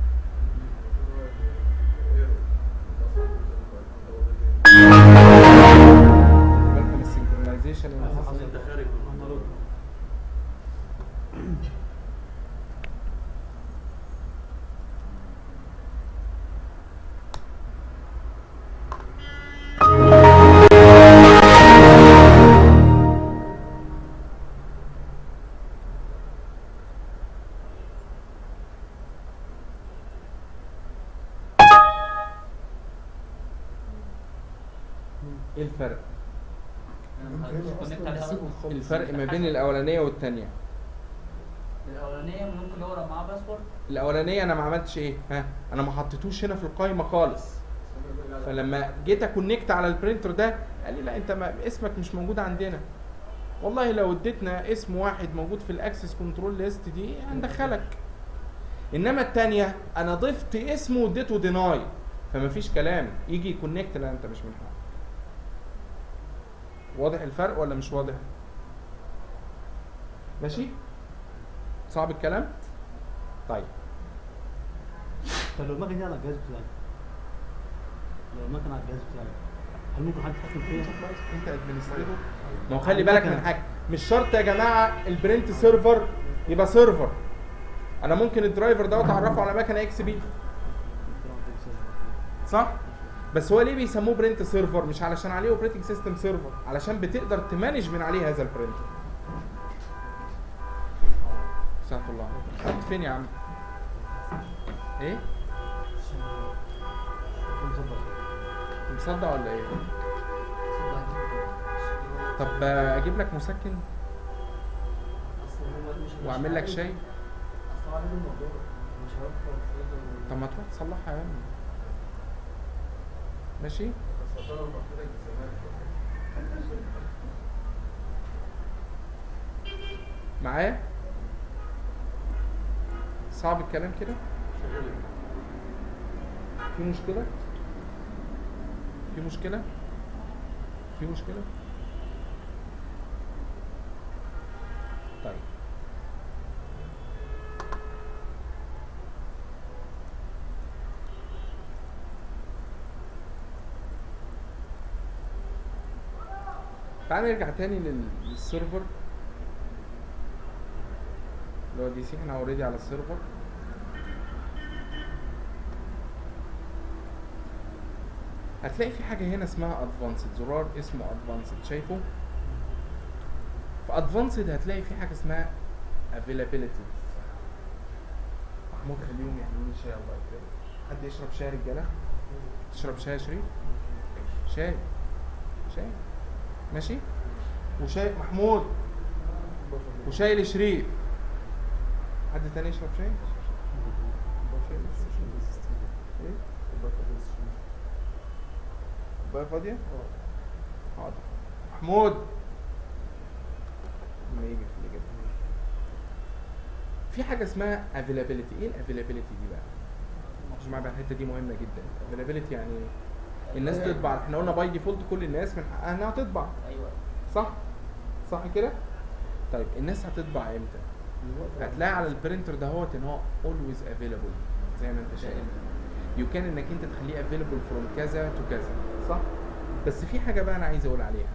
بالكم السنكرونايزيشن اللي حصل انت خارج من انا رد ايه الفرق انا ما ممكن خدتش يبقى كونكت اصلا عليها بيسيبه أصلاً. خالص الفرق ما بين الاولانيه والتانيه الاولانيه ممكن لو ورا معاه باسورد الاولانيه انا ما عملتش ايه ها انا ما حطيتوش هنا في القايمه خالص فلما جيت اكونكت على البرينتر ده قال لي لا انت ما اسمك مش موجود عندنا والله لو اديتنا اسم واحد موجود في الاكسس كنترول ليست دي هندخلك انما التانية انا ضفت اسمه واديته ديناي فما فيش كلام يجي يكونكت لا انت مش من حقك واضح الفرق ولا مش واضح ماشي صعب الكلام طيب طب لو المكنه دي على الجهاز بتاعي لو المكنه على الجهاز بتاعي هل ممكن حد يتحكم فيها؟ انت ادمنستريتور ما هو خلي بالك من حاجه مش شرط يا جماعه البرنت سيرفر يبقى سيرفر انا ممكن الدرايفر دوت اعرفه على مكنه اكس بي صح بس هو ليه بيسموه برنت سيرفر مش علشان عليه اوبريتنج سيستم سيرفر علشان بتقدر تمانج من عليه هذا البرنتر ساعة الله رحت فين يا عم ايه مصدق ولا ايه طب آه، اجيب لك مسكن واعمل لك شاي طب ما تروح تصلحها يا ابني ماشي بس انا قلت لك زمان معايا صعب الكلام كده في مشكلة في مشكلة في مشكلة طيب تعال نرجع تاني لل- للسيرفر اللي هو دي سي احنا اوريدي على السيرفر هتلاقي في حاجه هنا اسمها ادفانسد زرار اسمه ادفانسد شايفه في ادفانسد هتلاقي في حاجه اسمها availability محمود خليهم يعملوا شاي الله يكرمك حد يشرب شاي يا رجاله تشرب شاي يا شريف شاي شاي ماشي وشاي محمود وشاي لشريف حد تاني يشرب شاي؟ ايه؟ كوبايه فاضية؟ حاضر محمود لما يجي في اللي جنبه. في حاجة اسمها availability، ايه الافيلابيلتي دي بقى؟ يا جماعة بقى الحتة دي مهمة جدا، availability يعني إيه؟ الناس تطبع، احنا قلنا باي ديفولت كل الناس من حقها انها تطبع، ايوه صح؟ صح كده؟ طيب الناس هتطبع امتى؟ هتلاقي على البرينتر دهوت ان هو always available زي ما انت شايف يو كان انك انت تخليه available from كذا to كذا صح بس في حاجه بقى انا عايز اقول عليها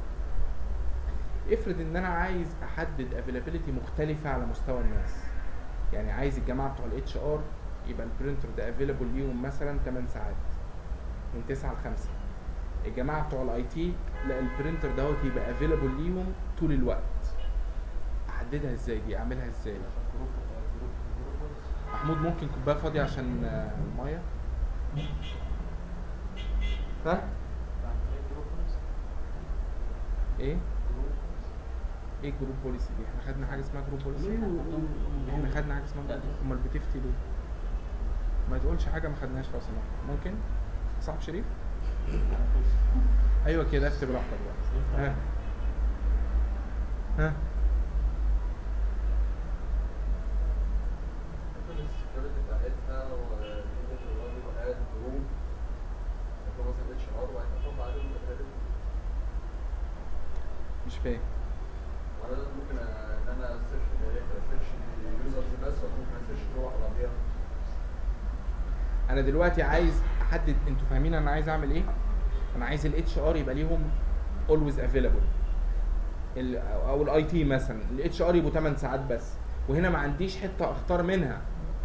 افرض ان انا عايز احدد availability مختلفه على مستوى الناس يعني عايز الجماعه بتوع الاتش ار يبقى البرينتر ده available ليهم مثلا 8 ساعات من 9 ل 5 الجماعه بتوع الاي تي لا البرينتر دوت يبقى available ليهم طول الوقت احددها ازاي دي اعملها ازاي محمود ممكن كوبايه فاضيه عشان آه، الميه ها ايه ايه جروب بوليسي دي احنا خدنا حاجه اسمها جروب بوليسي احنا خدنا حاجه اسمها لا. جروب امال بتفتي ليه ما تقولش حاجه ما خدناهاش لو سمحت ممكن صاحب شريف ايوه كده افتي براحتك بقى ها ها السكيورتي بتاعتها ونزلت الراجل وقال جروب هو مثلا اتش ار وبعد كده احط عليهم availability. مش فاهم وانا لازم ممكن ان انا اسيرش اسيرش يوزرز بس ولا ممكن اسيرش جوه عربيه انا دلوقتي عايز احدد انتوا فاهمين انا عايز اعمل ايه انا عايز الاتش ار يبقى ليهم always available ال- او الاي تي مثلا الاتش ار يبقوا 8 ساعات بس وهنا ما عنديش حته اختار منها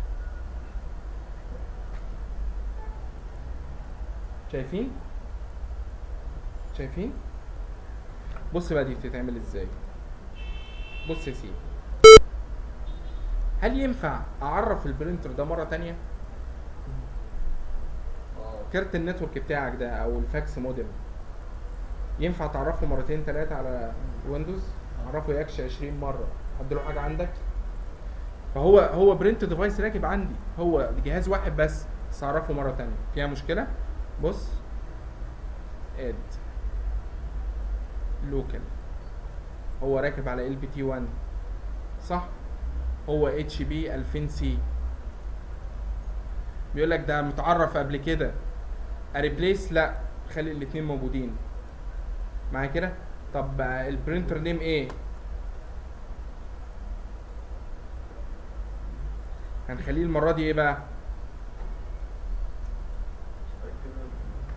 شايفين شايفين بص بقى دي بتتعمل ازاي بص يا سيدي هل ينفع اعرف البرينتر ده مره تانية اه كارت النتورك بتاعك ده او الفاكس مودم ينفع تعرفه مرتين ثلاثه على ويندوز عرفه يكش 20 مره حد له حاجه عندك فهو هو برنت ديفايس راكب عندي هو جهاز واحد بس بس اعرفه مره تانية فيها مشكله بص اد لوكال هو راكب على ال بي تي 1 صح هو اتش بي 2000 سي بيقول لك ده متعرف قبل كده اريبليس لا خلي الاثنين موجودين معايا كده طب البرينتر نيم ايه هنخليه المره دي ايه بقى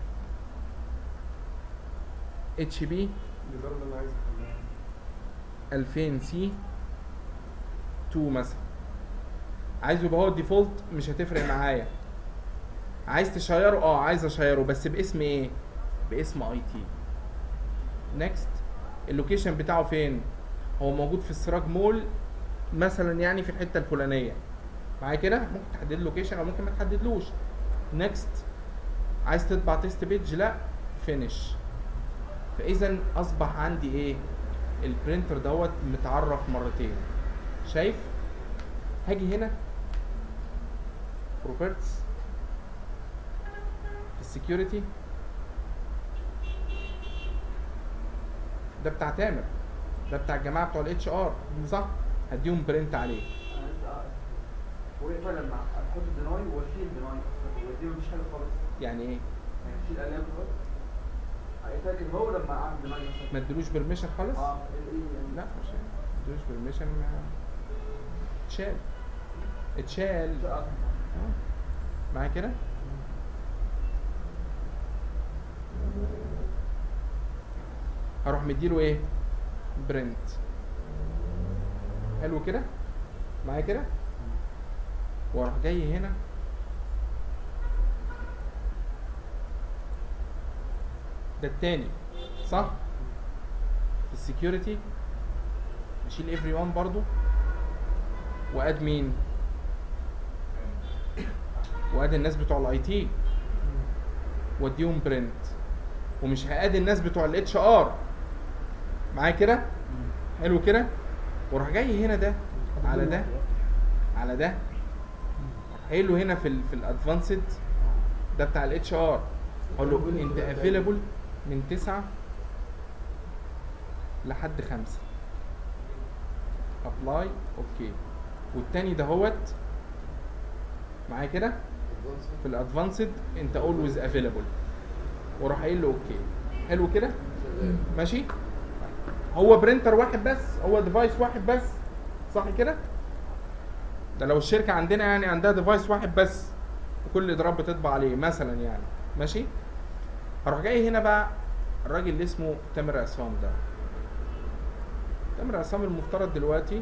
اتش بي الإدارة اللي أنا عايز أحلها 2000 سي 2 مثلا عايزه يبقى هو الديفولت مش هتفرق معايا عايز تشيره اه عايز اشيره بس باسم ايه باسم اي تي نيكست اللوكيشن بتاعه فين هو موجود في السراج مول مثلا يعني في الحته الفلانيه معايا كده ممكن تحدد لوكيشن او ممكن ما تحددلوش نيكست عايز تطبع تيست بيج لا فينيش فاذا اصبح عندي ايه البرينتر دوت متعرف مرتين شايف هاجي هنا بروبرتس في السكيورتي ده بتاع تامر ده بتاع الجماعه بتوع الاتش ار صح هديهم برنت عليه انا لسه قاعد. هو ينفع لما احط الديناي واشيل الديناي اصلا ودي مفيش حاجه خالص يعني ايه يعني اشيل الاقلام خالص هيتاكد هو لما اعمل ديناي مثلا ما ادلوش برميشن خالص اه ال- ايه يعني لا مش ما ادلوش برميشن اتشال اتشال آه. آه. معايا كده هروح مديله ايه برنت حلو كده معايا كده واروح جاي هنا ده التاني صح في السكيورتي اشيل افري وان برضو واد مين واد الناس بتوع الاي تي واديهم برنت ومش هاد الناس بتوع الاتش ار معايا كده حلو كده واروح جاي هنا ده على ده على ده أروح قايل له هنا في ال في الادفانسد ده بتاع الاتش ار اقول له انت افيلابل من تسعة لحد خمسة ابلاي اوكي والتاني دهوت معايا كده في الادفانسد انت اولويز افيلابل واروح قايل له اوكي حلو كده ماشي هو برينتر واحد بس هو ديفايس واحد بس صح كده ده لو الشركه عندنا يعني عندها ديفايس واحد بس وكل اضراب بتطبع عليه مثلا يعني ماشي هروح جاي هنا بقى الراجل اللي اسمه تامر عصام ده تامر عصام المفترض دلوقتي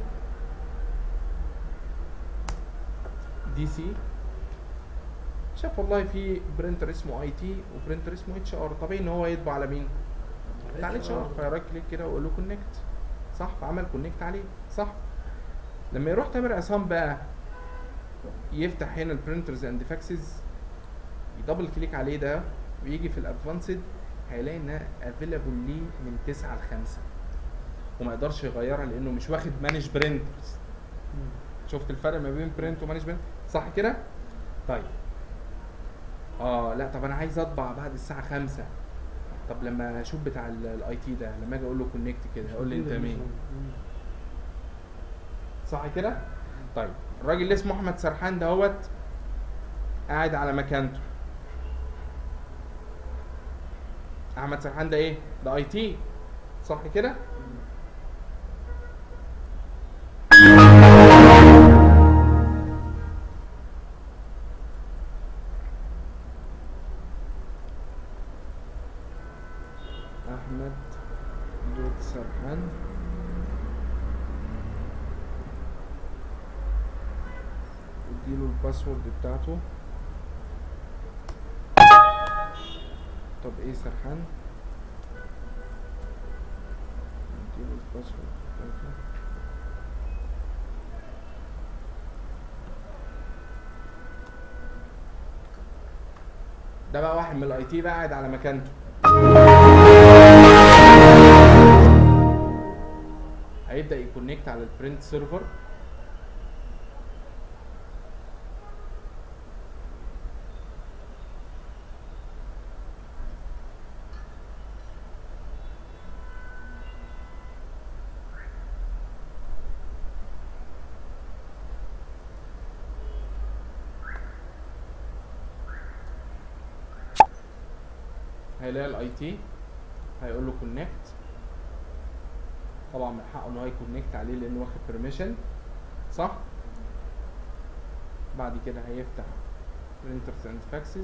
دي سي شاف والله في برينتر اسمه اي تي وبرينتر اسمه اتش ار طبيعي ان هو يطبع على مين؟ على الاتش ار فرايت كليك كده واقول له كونكت صح فعمل كونكت عليه صح لما يروح تامر عصام بقى يفتح هنا البرنترز اند فاكسز يدبل كليك عليه ده ويجي في الادفانسد هيلاقي انها افيلابل ليه من 9 ل 5 وما يقدرش يغيرها لانه مش واخد مانج برنترز شفت الفرق ما بين برنت ومانج برنت صح كده طيب اه لا طب انا عايز اطبع بعد الساعه 5 طب لما اشوف بتاع الاي تي ده لما اجي اقول له كونكت كده هيقول لي انت مين صح كده طيب الراجل اللي اسمه احمد سرحان دهوت قاعد على مكانته احمد سرحان ده ايه ده اي تي صح كده احمد دوت سرحان اديله الباسورد بتاعته طب ايه سرحان اديله الباسورد بتاعته ده بقى واحد من الاي تي بقى قاعد على مكانته هيبدا يكونكت على البرنت سيرفر هيلاقي الاي تي هيقول له كونكت طبعا من حقه ان هو يكونكت عليه لانه واخد بيرميشن صح بعد كده هيفتح printers and faxes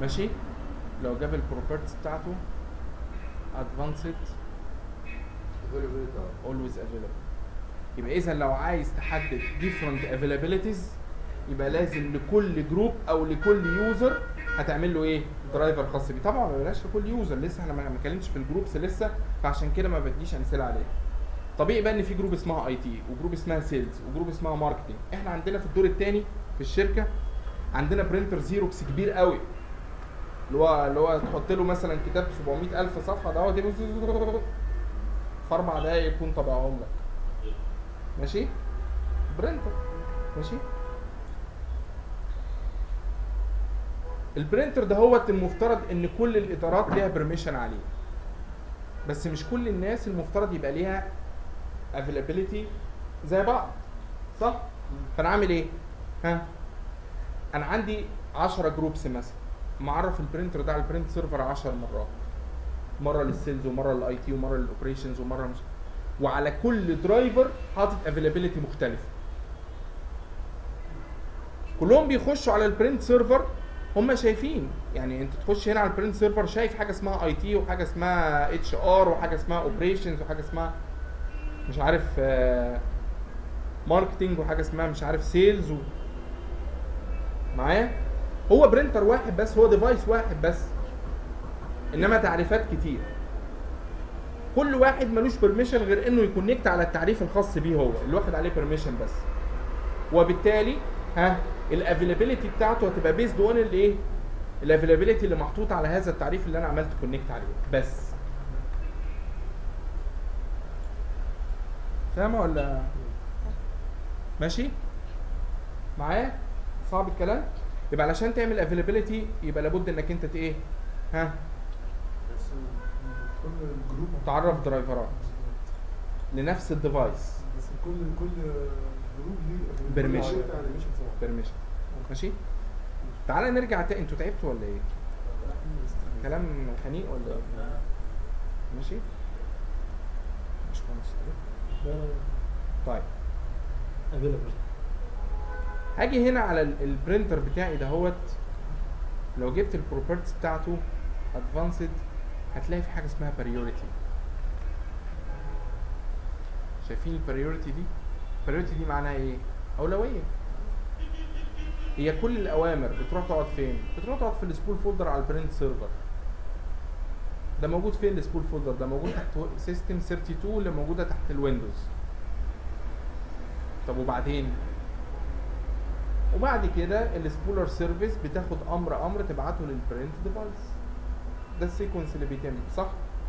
ماشي لو جاب البروبرتيز بتاعته ادفانسد availability. always available يبقى اذا لو عايز تحدد different availabilities يبقى لازم لكل جروب او لكل يوزر هتعمل له ايه درايفر خاص بيه طبعا ما بلاش لكل يوزر لسه احنا ما ما اتكلمتش في الجروبس لسه فعشان كده ما بديش امثله عليها طبيعي بقى ان في جروب اسمها اي تي وجروب اسمها سيلز وجروب اسمها ماركتنج احنا عندنا في الدور الثاني في الشركه عندنا برينتر زيروكس كبير قوي اللي هو اللي هو تحط له مثلا كتاب 700000 صفحه ده هو دي في اربع دقايق يكون طبعهم لك ماشي برينتر ماشي البرينتر ده هو المفترض ان كل الاطارات ليها بريميشن عليه بس مش كل الناس المفترض يبقى ليها افيلابيلتي زي بعض صح فانا عامل ايه ها انا عندي 10 جروبس مثلا معرف البرينتر ده على البرنت سيرفر 10 مرات مره للسيلز ومره للاي تي ومره للاوبريشنز ومره مش وعلى كل درايفر حاطط افيلابيلتي مختلفه كلهم بيخشوا على البرنت سيرفر هم شايفين يعني انت تخش هنا على البرنت سيرفر شايف حاجه اسمها اي تي وحاجه اسمها اتش ار وحاجه اسمها اوبريشنز وحاجه اسمها مش عارف ماركتنج وحاجه اسمها مش عارف سيلز و... معايا هو برينتر واحد بس هو ديفايس واحد بس انما تعريفات كتير كل واحد ملوش بيرميشن غير انه يكونكت على التعريف الخاص بيه هو اللي واخد عليه بيرميشن بس وبالتالي ها الافيلابيلتي بتاعته هتبقى بيزد اون الايه الافيلابيلتي اللي محطوط على هذا التعريف اللي انا عملت كونكت عليه بس فاهمه ولا ماشي معايا صعب الكلام يبقى علشان تعمل افيلابيلتي يبقى لابد انك انت ت- ايه ها بس كل جروب تعرف درايفرات لنفس الديفايس بس كل كل جروب ليه Permission. كل بتاع permission طبعا. بيرميشن ماشي تعالى نرجع تاني انتوا تعبتوا ولا ايه كلام خنيق ولا ايه ماشي مش خالص طيب افيلبل هاجي هنا على ال- البرينتر بتاعي دهوت لو جبت البروبرتيز بتاعته ادفانسد هتلاقي في حاجه اسمها بريوريتي شايفين البريوريتي دي البريوريتي دي معناها ايه اولويه هي كل الاوامر بتروح تقعد فين بتروح تقعد في السبول فولدر على البرنت سيرفر ده موجود فين السبول فولدر ده موجود تحت سيستم 32 اللي موجوده تحت الويندوز طب وبعدين وبعد كده السبولر سيرفيس بتاخد امر امر تبعته للبرنت ديفايس ده السيكونس اللي بيتم صح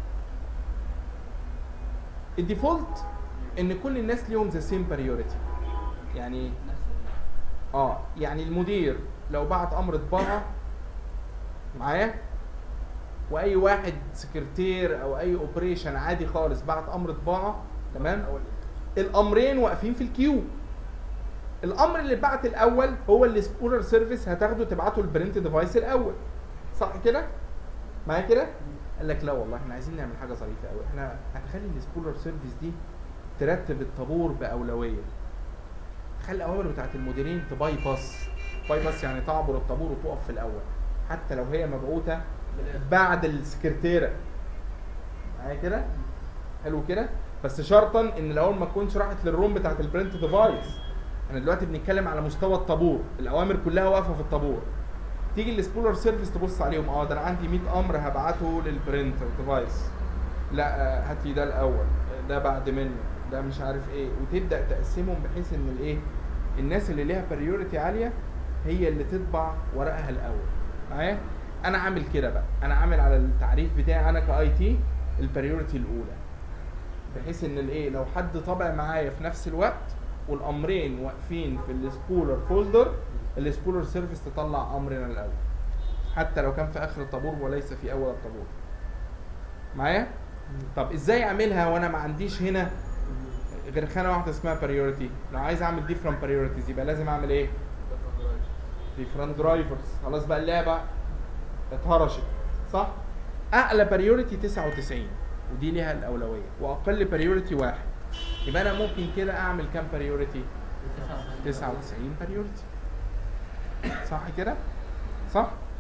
الديفولت ان كل الناس ليهم ذا سيم بريوريتي يعني نفس اه يعني المدير لو بعت امر طباعه معايا واي واحد سكرتير او اي اوبريشن عادي خالص بعت امر طباعه تمام الامرين واقفين في الكيو الامر اللي اتبعت الاول هو اللي سبولر سيرفيس هتاخده تبعته البرنت ديفايس الاول صح كده معايا كده قال لك لا والله احنا عايزين نعمل حاجه ظريفه قوي احنا هنخلي السبولر سيرفيس دي ترتب الطابور باولويه خلي الاوامر بتاعت المديرين تباي باس باي باس يعني تعبر الطابور وتقف في الاول حتى لو هي مبعوثه بعد السكرتيره معايا كده حلو كده بس شرطا ان الاول ما تكونش راحت للروم بتاعت البرنت ديفايس احنا دلوقتي بنتكلم على مستوى الطابور الاوامر كلها واقفه في الطابور تيجي السبولر سيرفيس تبص عليهم اه ده انا عندي 100 امر هبعته للبرنت ديفايس لا آه، هات لي ده الاول ده بعد منه ده مش عارف ايه وتبدا تقسمهم بحيث ان الايه الناس اللي ليها بريوريتي عاليه هي اللي تطبع ورقها الاول معايا انا عامل كده بقى انا عامل على التعريف بتاعي انا كاي تي البريوريتي الاولى بحيث ان الايه لو حد طبع معايا في نفس الوقت والامرين واقفين في السبولر فولدر السبولر سيرفيس تطلع امرنا الاول حتى لو كان في اخر الطابور وليس في اول الطابور معايا طب ازاي اعملها وانا ما عنديش هنا غير خانه واحده اسمها بريوريتي لو عايز اعمل ديفرنت بريوريتيز يبقى لازم اعمل ايه ديفرنت درايفرز خلاص بقى اللعبه اتهرشت صح اعلى بريوريتي 99 ودي ليها الاولويه واقل بريوريتي واحد يبقى انا ممكن كده اعمل كام بريوريتي 99 بريوريتي صح كده صح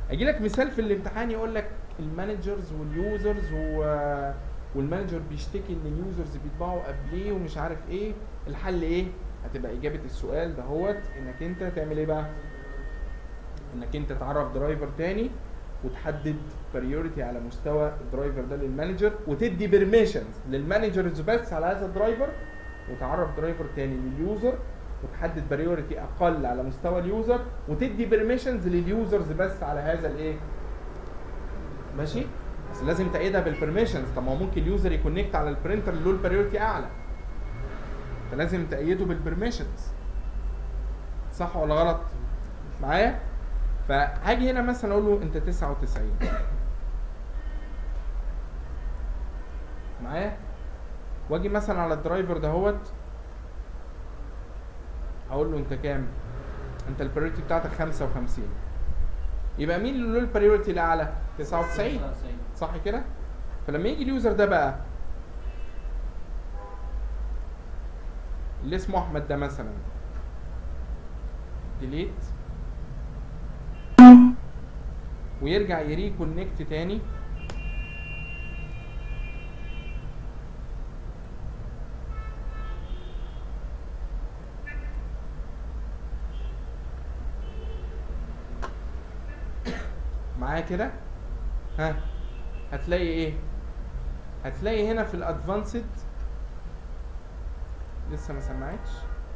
اجي لك مثال في الامتحان يقول لك المانجرز واليوزرز و والمانجر بيشتكي ان اليوزرز بيطبعوا قبليه ومش عارف ايه الحل ايه هتبقى اجابه السؤال دهوت انك انت تعمل ايه بقى انك انت تعرف درايفر تاني وتحدد بريوريتي على مستوى الدرايفر ده للمانجر وتدي بيرميشنز للمانجرز بس على هذا الدرايفر وتعرف درايفر تاني لليوزر وتحدد بريوريتي اقل على مستوى اليوزر وتدي بيرميشنز لليوزرز بس على هذا الايه ماشي بس لازم تأيدها بالبرميشنز طب ما هو ممكن اليوزر يكونكت على البرينتر اللي له البريوريتي اعلى فلازم تأيده بالبرميشنز صح ولا غلط معايا فهاجي هنا مثلا اقول له انت 99 معايا واجي مثلا على الدرايفر دهوت هقول له انت كام انت البريوريتي بتاعتك 55 يبقى مين اللي له البريوريتي الاعلى 99 صح كده فلما يجي اليوزر ده بقى اللي اسمه احمد ده مثلا ديليت ويرجع يريكونكت تاني معايا كده ها هتلاقي ايه هتلاقي هنا في الادفانسد لسه ما سمعتش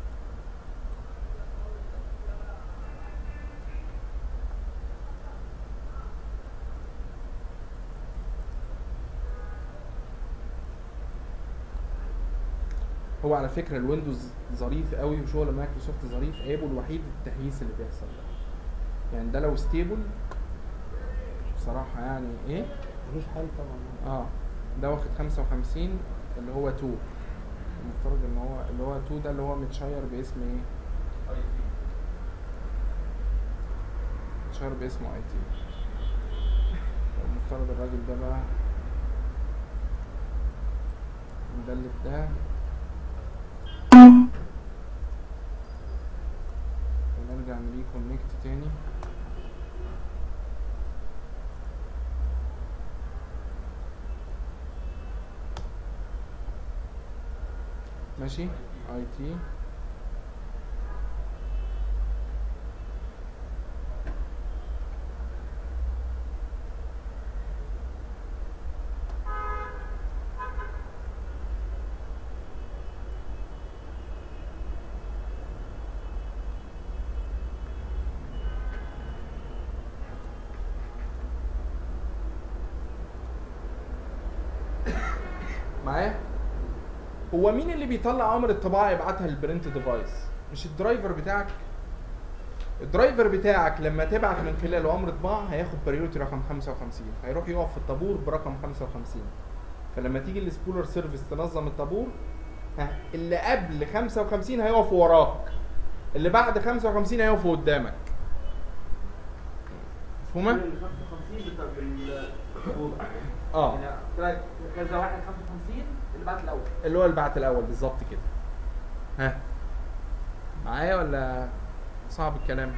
هو على فكره الويندوز ظريف قوي وشغل مايكروسوفت ظريف عيبه الوحيد التهييس اللي بيحصل ده يعني ده لو ستيبل بصراحه يعني ايه ملوش حل طبعا اه ده واخد 55 اللي هو 2 المفترض ان هو اللي هو 2 ده اللي هو متشير باسم ايه متشير باسمه اي تي المفترض الراجل ده بقى مدلت ده ونرجع نري كونكت تاني ماشي اي تي معايا هو مين اللي بيطلع امر الطباعه يبعتها للبرنت ديفايس مش الدرايفر بتاعك الدرايفر بتاعك لما تبعت من خلاله امر طباعه هياخد بريورتي رقم 55 هيروح يقف في الطابور برقم 55 فلما تيجي السبولر سيرفيس تنظم الطابور ها اللي قبل 55 هيقف وراك اللي بعد 55 هيقف قدامك مفهومه؟ ال 55 بتاع الطابور اه يعني طلعت كذا واحد 55 اللي بعد الاول اللي هو البعت الاول بالظبط كده ها معايا ولا صعب الكلام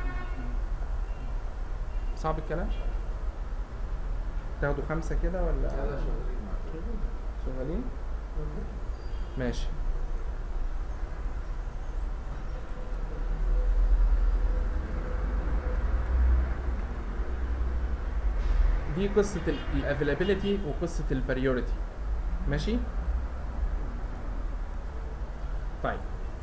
صعب الكلام تاخدوا خمسة كده ولا شغالين ماشي دي قصة الافيلابيلتي وقصة البريوريتي ماشي طيب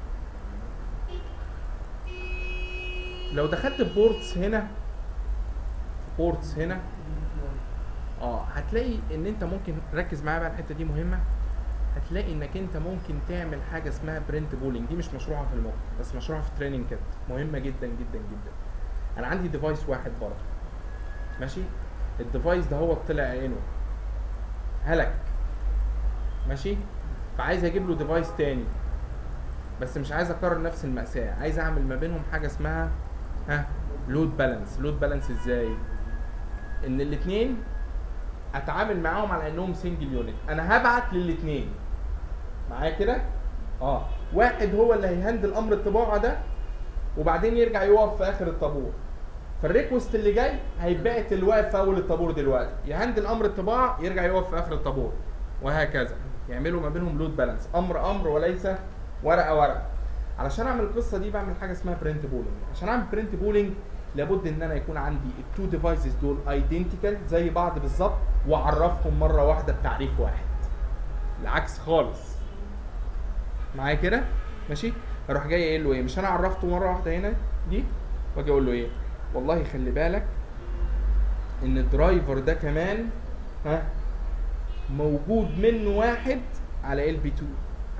لو دخلت بورتس هنا بورتس هنا اه هتلاقي ان انت ممكن ركز معايا بقى الحته دي مهمه هتلاقي انك انت ممكن تعمل حاجه اسمها برنت بولينج دي مش مشروعه في الموقع بس مشروعه في تريننج كات مهمه جدا جدا جدا انا عندي ديفايس واحد برضه ماشي الديفايس ده هو طلع عينه هلك ماشي فعايز اجيب له ديفايس تاني بس مش عايز اكرر نفس المأساة عايز اعمل ما بينهم حاجة اسمها ها لود بالانس لود بالانس ازاي ان الاتنين اتعامل معاهم على انهم سنجل يونت انا هبعت للاتنين معايا كده اه واحد هو اللي هيهندل امر الطباعة ده وبعدين يرجع يقف في اخر الطابور فالريكوست اللي جاي هيتبعت اللي واقف في اول الطابور دلوقتي يهندل امر الطباعه يرجع يقف في اخر الطابور وهكذا يعملوا ما بينهم لود بالانس امر امر وليس ورقه ورقه علشان اعمل القصه دي بعمل حاجه اسمها برنت بولينج عشان اعمل برنت بولينج لابد ان انا يكون عندي التو ديفايسز دول ايدنتيكال زي بعض بالظبط واعرفهم مره واحده بتعريف واحد العكس خالص معايا كده ماشي اروح جاي قايل له ايه مش انا عرفته مره واحده هنا دي واجي اقول له ايه والله خلي بالك ان الدرايفر ده كمان ها موجود منه واحد على ال بي 2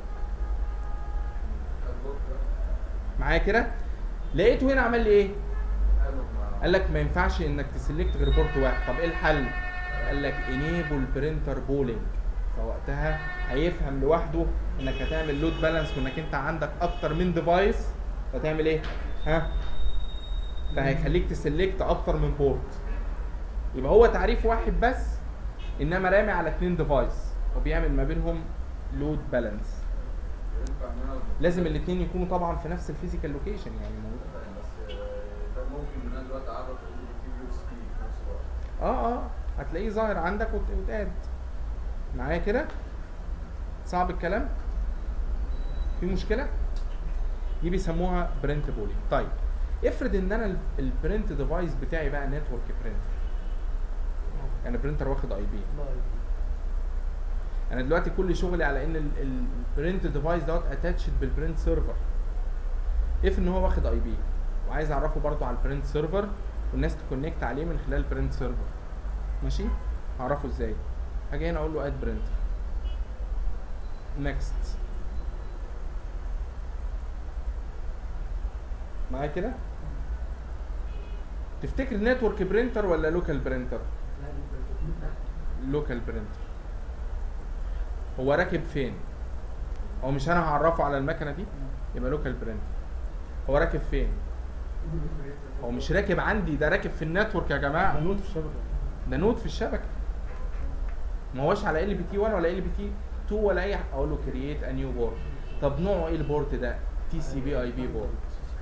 معايا كده لقيته هنا عمل لي ايه قال لك ما ينفعش انك تسلكت غير بورت واحد طب ايه الحل قال لك انيبل برينتر بولينج فوقتها هيفهم لوحده انك هتعمل لود بالانس وانك انت عندك اكتر من ديفايس فتعمل ايه ها فهيخليك تسلكت اكتر من بورت يبقى هو تعريف واحد بس انما رامي على اتنين ديفايس وبيعمل ما بينهم لود بالانس ينفع ان انا لازم الاثنين يكونوا طبعا في نفس الفيزيكال لوكيشن يعني موجود. بس ده ممكن ان انا دلوقتي اعرف ال تي بي اس بي في نفس الوقت اه اه هتلاقيه ظاهر عندك وت- وتقاد معايا كده صعب الكلام في مشكله دي بيسموها برنت بولينج طيب افرض ان انا البرنت ديفايس بتاعي بقى نتورك برنتر يعني برنتر واخد اي بي انا دلوقتي كل شغلي على ان البرنت ديفايس دوت اتاتشد بالبرنت سيرفر اف ان هو واخد اي بي وعايز اعرفه برضه على البرنت سيرفر والناس تكونكت عليه من خلال البرنت سيرفر ماشي هعرفه ازاي هاجي هنا اقول له اد برنتر نيكست معايا كده تفتكر نتورك برينتر ولا لوكال برينتر لوكال برينتر هو راكب فين هو مش انا هعرفه على المكنه دي يبقى لوكال برينتر هو راكب فين هو مش راكب عندي ده راكب في النتورك يا جماعه بنوت في الشبكه ده نود في الشبكه ما هوش على ال بي تي 1 ولا ال بي تي 2 ولا اي حاجه اقول له كرييت ا نيو بورد طب نوعه ايه البورت ده تي سي بي اي بي بورد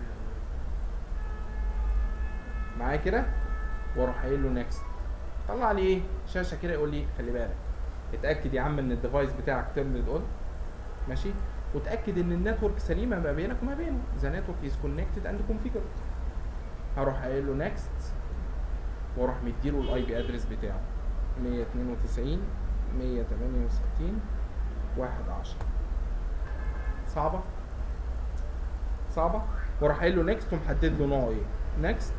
معايا كده واروح قايل له نيكست طلع لي ايه شاشه كده يقول لي خلي بالك اتاكد يا عم ان الديفايس بتاعك تيرند اون ماشي وتاكد ان النتورك سليمه ما بينك وما بينه ذا نتورك از كونكتد اند كونفيجرد هروح قايل له نيكست واروح مديله الاي بي ادرس بتاعه 192 168 1 10 صعبه صعبه واروح قايل له نيكست ومحدد له نوعه ايه نيكست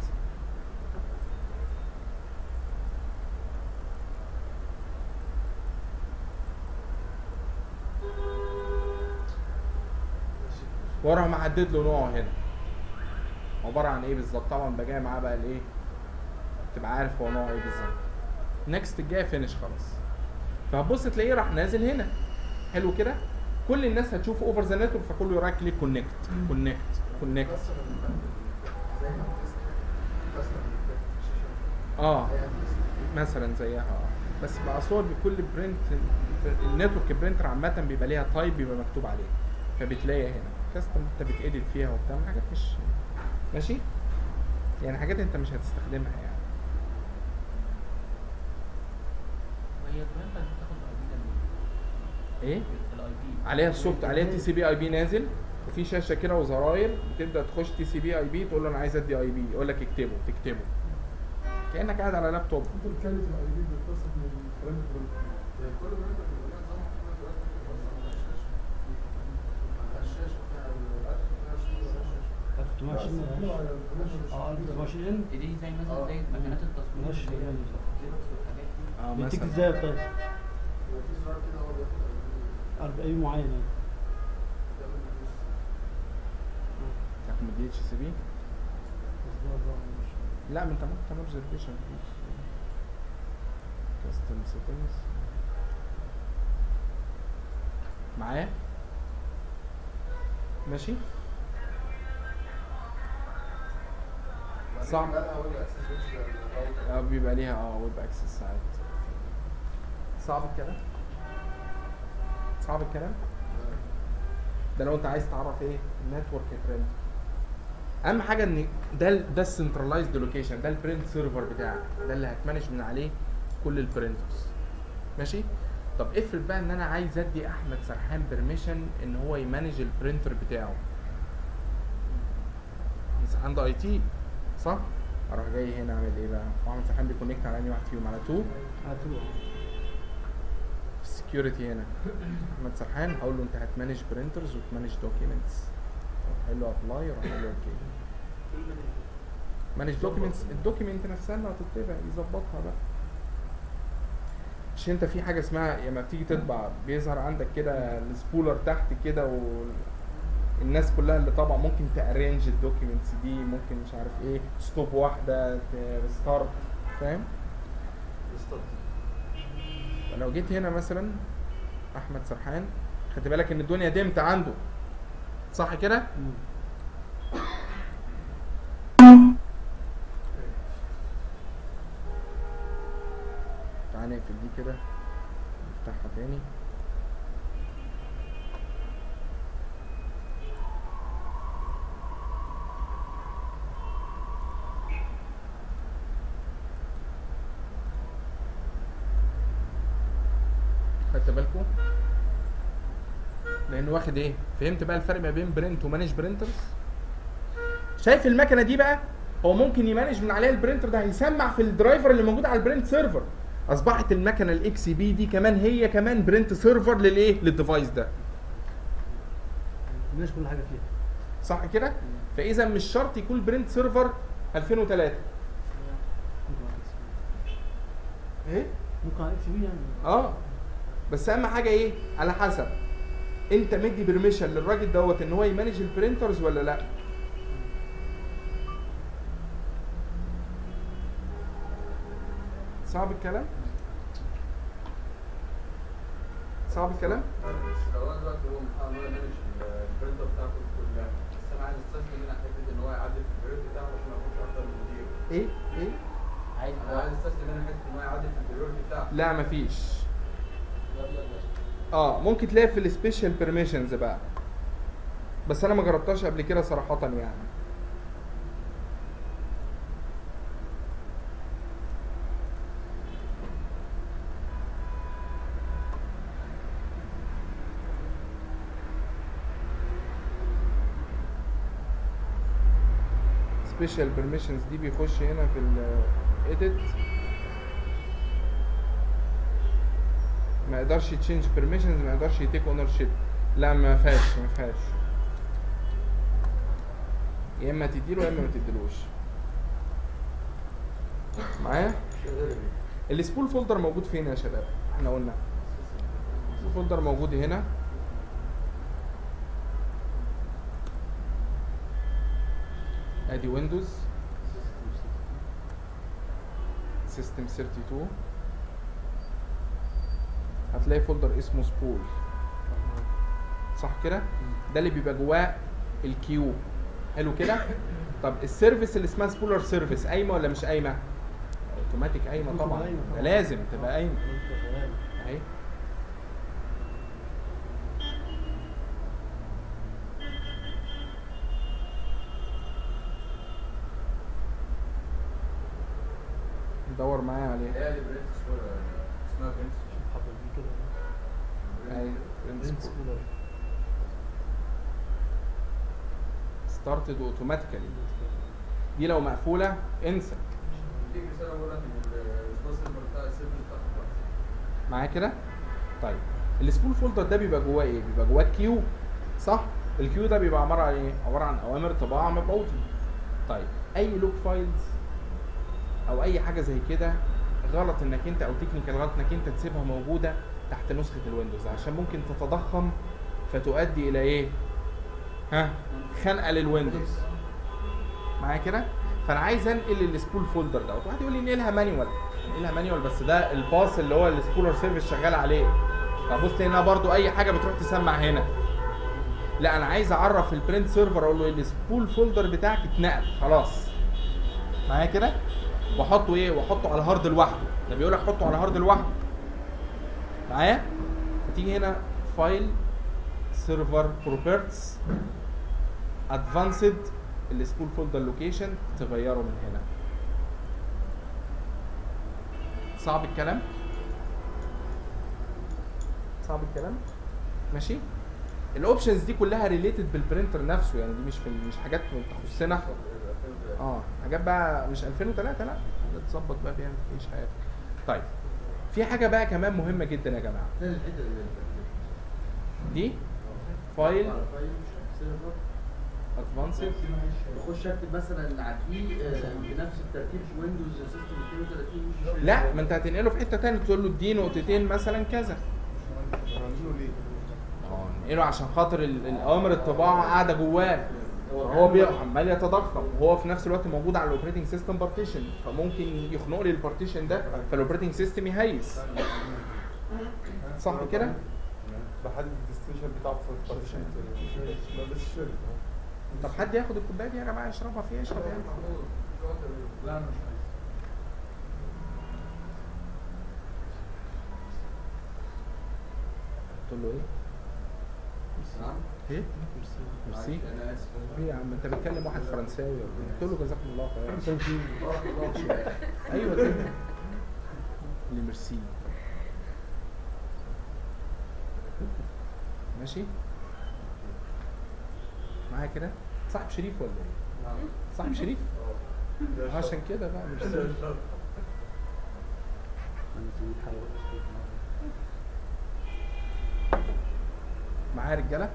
واروح محدد له نوعه هنا عباره عن ايه بالظبط طبعا بقى جاي معاه بقى الايه تبقى عارف هو نوعه ايه بالظبط نكست الجاي فينش خلاص فهتبص تلاقيه راح نازل هنا حلو كده كل الناس هتشوف اوفر ذا نتورك فكله يراك كليك كونكت كونكت كونكت اه مثلا زيها اه بس بقى صور بكل برنت النتورك برينتر عامه بيبقى ليها تايب بيبقى مكتوب عليه فبتلاقيها هنا كاستم انت بتأديت فيها وبتاع حاجات مش ماشي يعني حاجات انت مش هتستخدمها يعني وهي البرنتر بتاخد الاي بي ده منين؟ ايه الاي بي عليها السوفت عليها تي سي بي اي بي نازل وفي شاشه كده وزراير بتبدا تخش تي سي بي اي بي تقول له انا عايز ادي اي بي يقول لك اكتبه تكتبه كانك قاعد على لابتوب انت بتتكلم في الاي بي بيتصل من الكلام هي كل ما انت بيبقى لها نظام كده دلوقتي بتوصل على الشاشه على الشاشه فيها ال 1320 اه 1320 ان دي زي مثلا زي مكانات التصوير ماشي اللي هي يعني. الزيروكس والحاجات دي اه بيديك مثلا ازاي طيب وفي زرار كده هو بياخد ال 40 معين يعني بيعمل فلوس. تاخد من دي اتش سي بي بس ده بقى مش لا ما انت ممكن تعمل ريزرفيشن كاستم سيتنجز معايا ماشي صعب. وبعدين بقى هو الاكسس للراوتر. اه بيبقى ليها اه ويب اكسس ساعات صعب الكلام صعب الكلام ده لو انت عايز تعرف ايه نتورك فريند اهم حاجه ان ده ال- ده السنترلايزد لوكيشن ده البرنت سيرفر بتاعك ده اللي هتمانج من عليه كل البرنترز ماشي طب افرض بقى ان انا عايز ادي احمد سرحان بيرميشن ان هو يمانج البرنتر بتاعه سرحان ده اي تي صح اروح جاي هنا اعمل ايه بقى احمد سرحان بيكونكت على انهي واحد فيهم على 2 على طول في السكيورتي هنا احمد سرحان هقول له انت هتمانج برنترز وتمانج دوكيومنتس قال له ابلاي راح قال له اوكي مانج دوكيومنتس الدوكيومنت نفسها اللي هتطبع يظبطها بقى مش انت في حاجه اسمها لما بتيجي تطبع بيظهر عندك كده السبولر تحت كده و الناس كلها اللي طبعا ممكن تارينج الدوكيومنتس دي ممكن مش عارف ايه ستوب واحده ستارت فاهم لو جيت هنا مثلا احمد سرحان خدت بالك ان الدنيا دمت عنده صح كده تعالى نقفل دي كده نفتحها تاني خدت بالكم لانه واخد ايه فهمت بقى الفرق ما بين برنت ومانج برنترز شايف المكنه دي بقى هو ممكن يمانج من عليها البرنتر ده هيسمع في الدرايفر اللي موجود على البرنت سيرفر اصبحت المكنه الاكس بي دي كمان هي كمان برنت سيرفر للايه للديفايس ده مش كل حاجه فيها صح كده فاذا مش شرط يكون برنت سيرفر 2003 ممكن على اكس بي ايه ممكن على اكس بي يعني اه بس اهم حاجه ايه على حسب انت مدي برميشن للراجل دوت ان هو يمانج البرينترز ولا لا صعب الكلام صعب الكلام لو انا دلوقتي هو محمد هو مانج البرنتر بتاعته كلها بس انا عايز استثني منها حته ان هو يعدل في البريود بتاعه عشان ما يكونش اكتر من مدير ايه ايه عايز انا عايز استثني منها حته ان هو يعدل في البريود بتاعه لا مفيش يلا يلا اه ممكن تلاقي في السبيشال بيرميشنز بقى بس انا ما جربتهاش قبل كده صراحه يعني سبيشال بيرميشنز دي بيخش هنا في الايديت ما يقدرش يتشينج بيرميشنز ما يقدرش يتيك اونر شيب لا ما فيهاش ما فيهاش يا اما تديله يا اما ما تديلوش معايا السبول فولدر موجود فين يا شباب احنا قلنا السبول فولدر موجود هنا ادي ويندوز سيستم 32 هتلاقي فولدر اسمه سبول صح كده ده اللي بيبقى جواه الكيو حلو كده طب السيرفيس اللي اسمها سبولر سيرفيس قايمه ولا مش قايمه اوتوماتيك قايمه ممكن طبعا قايمة ده طبعا. لازم تبقى قايمه تمام. اهي ندور معايا عليها هي دي برنت اسمها برنت حبة دي كده اهي برنس كولر ستارتد اوتوماتيكالي دي لو مقفوله انسى دي رساله بقول لك ان الريسبونسبل بتاع السيرفيس بتاعته معايا كده طيب السبول فولدر ده بيبقى جواه ايه بيبقى جواه كيو صح الكيو ده بيبقى عباره عن ايه عباره عن اوامر طباعه مبعوثه طيب اي لوك فايلز او اي حاجه زي كده غلط انك انت او تكنيكال غلط انك انت تسيبها موجوده تحت نسخه الويندوز عشان ممكن تتضخم فتؤدي الى ايه ها خنقه للويندوز معايا كده فانا عايز انقل السبول فولدر دوت واحد يقول لي انقلها مانيوال انقلها مانيوال بس ده الباص اللي هو السبولر سيرفيس شغال عليه فبص هنا برضو اي حاجه بتروح تسمع هنا لا انا عايز اعرف البرنت سيرفر اقول له السبول فولدر بتاعك اتنقل خلاص معايا كده واحطه ايه واحطه على هارد لوحده ده بيقول لك حطه على هارد لوحده معايا هتيجي هنا فايل سيرفر بروبرتس ادفانسد السبول فولدر لوكيشن تغيره من هنا صعب الكلام صعب الكلام ماشي الاوبشنز دي كلها ريليتد بالبرينتر نفسه يعني دي مش في مش حاجات تخصنا اه حاجات بقى مش 2003 لا حاجات تظبط بقى فيها مفيش حاجه طيب في حاجه بقى كمان مهمه جدا يا جماعه فين الحته اللي دي فايل فايل سيرفر ادفانسد بخش اكتب مثلا عكيه بنفس الترتيب ويندوز سيستم 32 مش لا ما انت هتنقله في حته تانية تقول له اديه نقطتين مثلا كذا هنعمله ليه؟ اه نقله عشان خاطر ال- الاوامر الطباعه قاعده جواه هو بي- عمال يتضخم وهو في نفس الوقت موجود على الاوبريتنج سيستم بارتيشن فممكن يخنق لي البارتيشن ده فالاوبريتنج سيستم يهيس صح كده؟ بحدد الديستنيشن بتاعه في البارتيشن بس الشركه طب حد ياخد الكوبايه دي يا جماعه يشربها فيها يشرب يعني لا انا مش عايز قلت له ايه؟ نعم ايه؟ ميرسي انا اسف ايه يا عم انت بتكلم واحد فرنساوي ولا إيه؟ قلت له جزاكم الله خير بارك الله فيك ايوه كده اللي ميرسي ماشي معايا كده صاحب شريف ولا ايه نعم صاحب شريف عشان كده بقى ميرسي معايا رجاله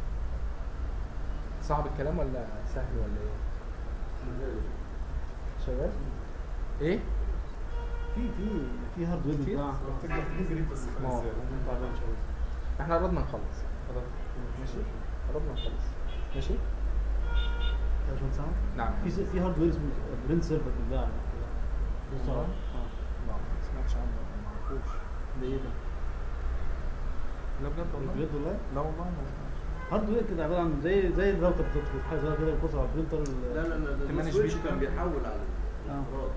صعب الكلام ولا سهل ولا ايه شغال ايه في في في هاردوير كتير؟ بتاع محتاج محتاجين جريد بس ما هو. تعبان شويه احنا قربنا نخلص ماشي قربنا نخلص ماشي يا باشمهندس عمرو، نعم في س- في هاردوير اسمه برنت سيرفر بيتباع بص والله؟ اه لا ما سمعتش عنه ما اعرفوش ده ايه ده؟ لا بجد والله بجد والله لا والله ما سمعتش هاردوير كده عباره عن زي زي الراوتر بالظبط حاجه صغيره كده بتوصل على البرينتر لا لا لا ده تمانية السويتش شبيك. كان بيحول على آه. الانفراد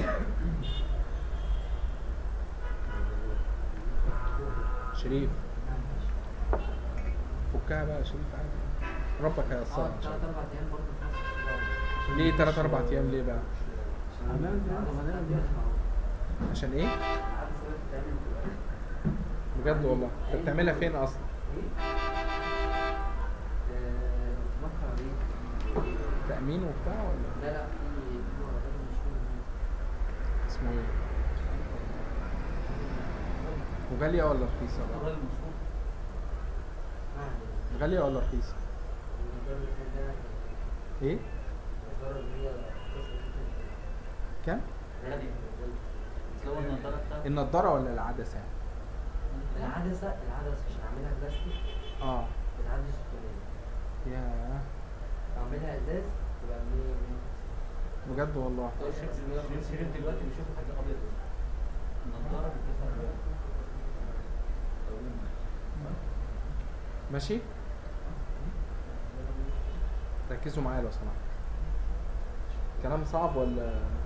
شريف فكها بقى يا شريف عادي ربك هيسرها ان شاء الله اربع ايام برضه في مصر ليه تلات اربع ايام ليه بقى؟ هنعمل كده هنعمل كده عشان ايه؟ بجد والله انت بتعملها فين اصلا؟ تأمين وبتاع ولا لا لا في في راجل مشهور هناك. اسمه ايه؟ وغالية ولا رخيصة بقى؟ الراجل مشهور ما علينا. غالية ولا رخيصة؟ النجار اللي كان ده ايه؟ النجارة اللي هي تصل كام؟ غالي بس هو النضاره بتاعته النضارة ولا العدسة؟ العدسة العدسة عشان أعملها بلاستيك اه العدسة 600 يا أعملها إزاز تبقى 100 بجد والله هو الشريف الشريف دلوقتي بيشوف حاجه ابيض النضاره بتظهر ماشي؟ ركزوا معايا لو سمحت كلام صعب ولا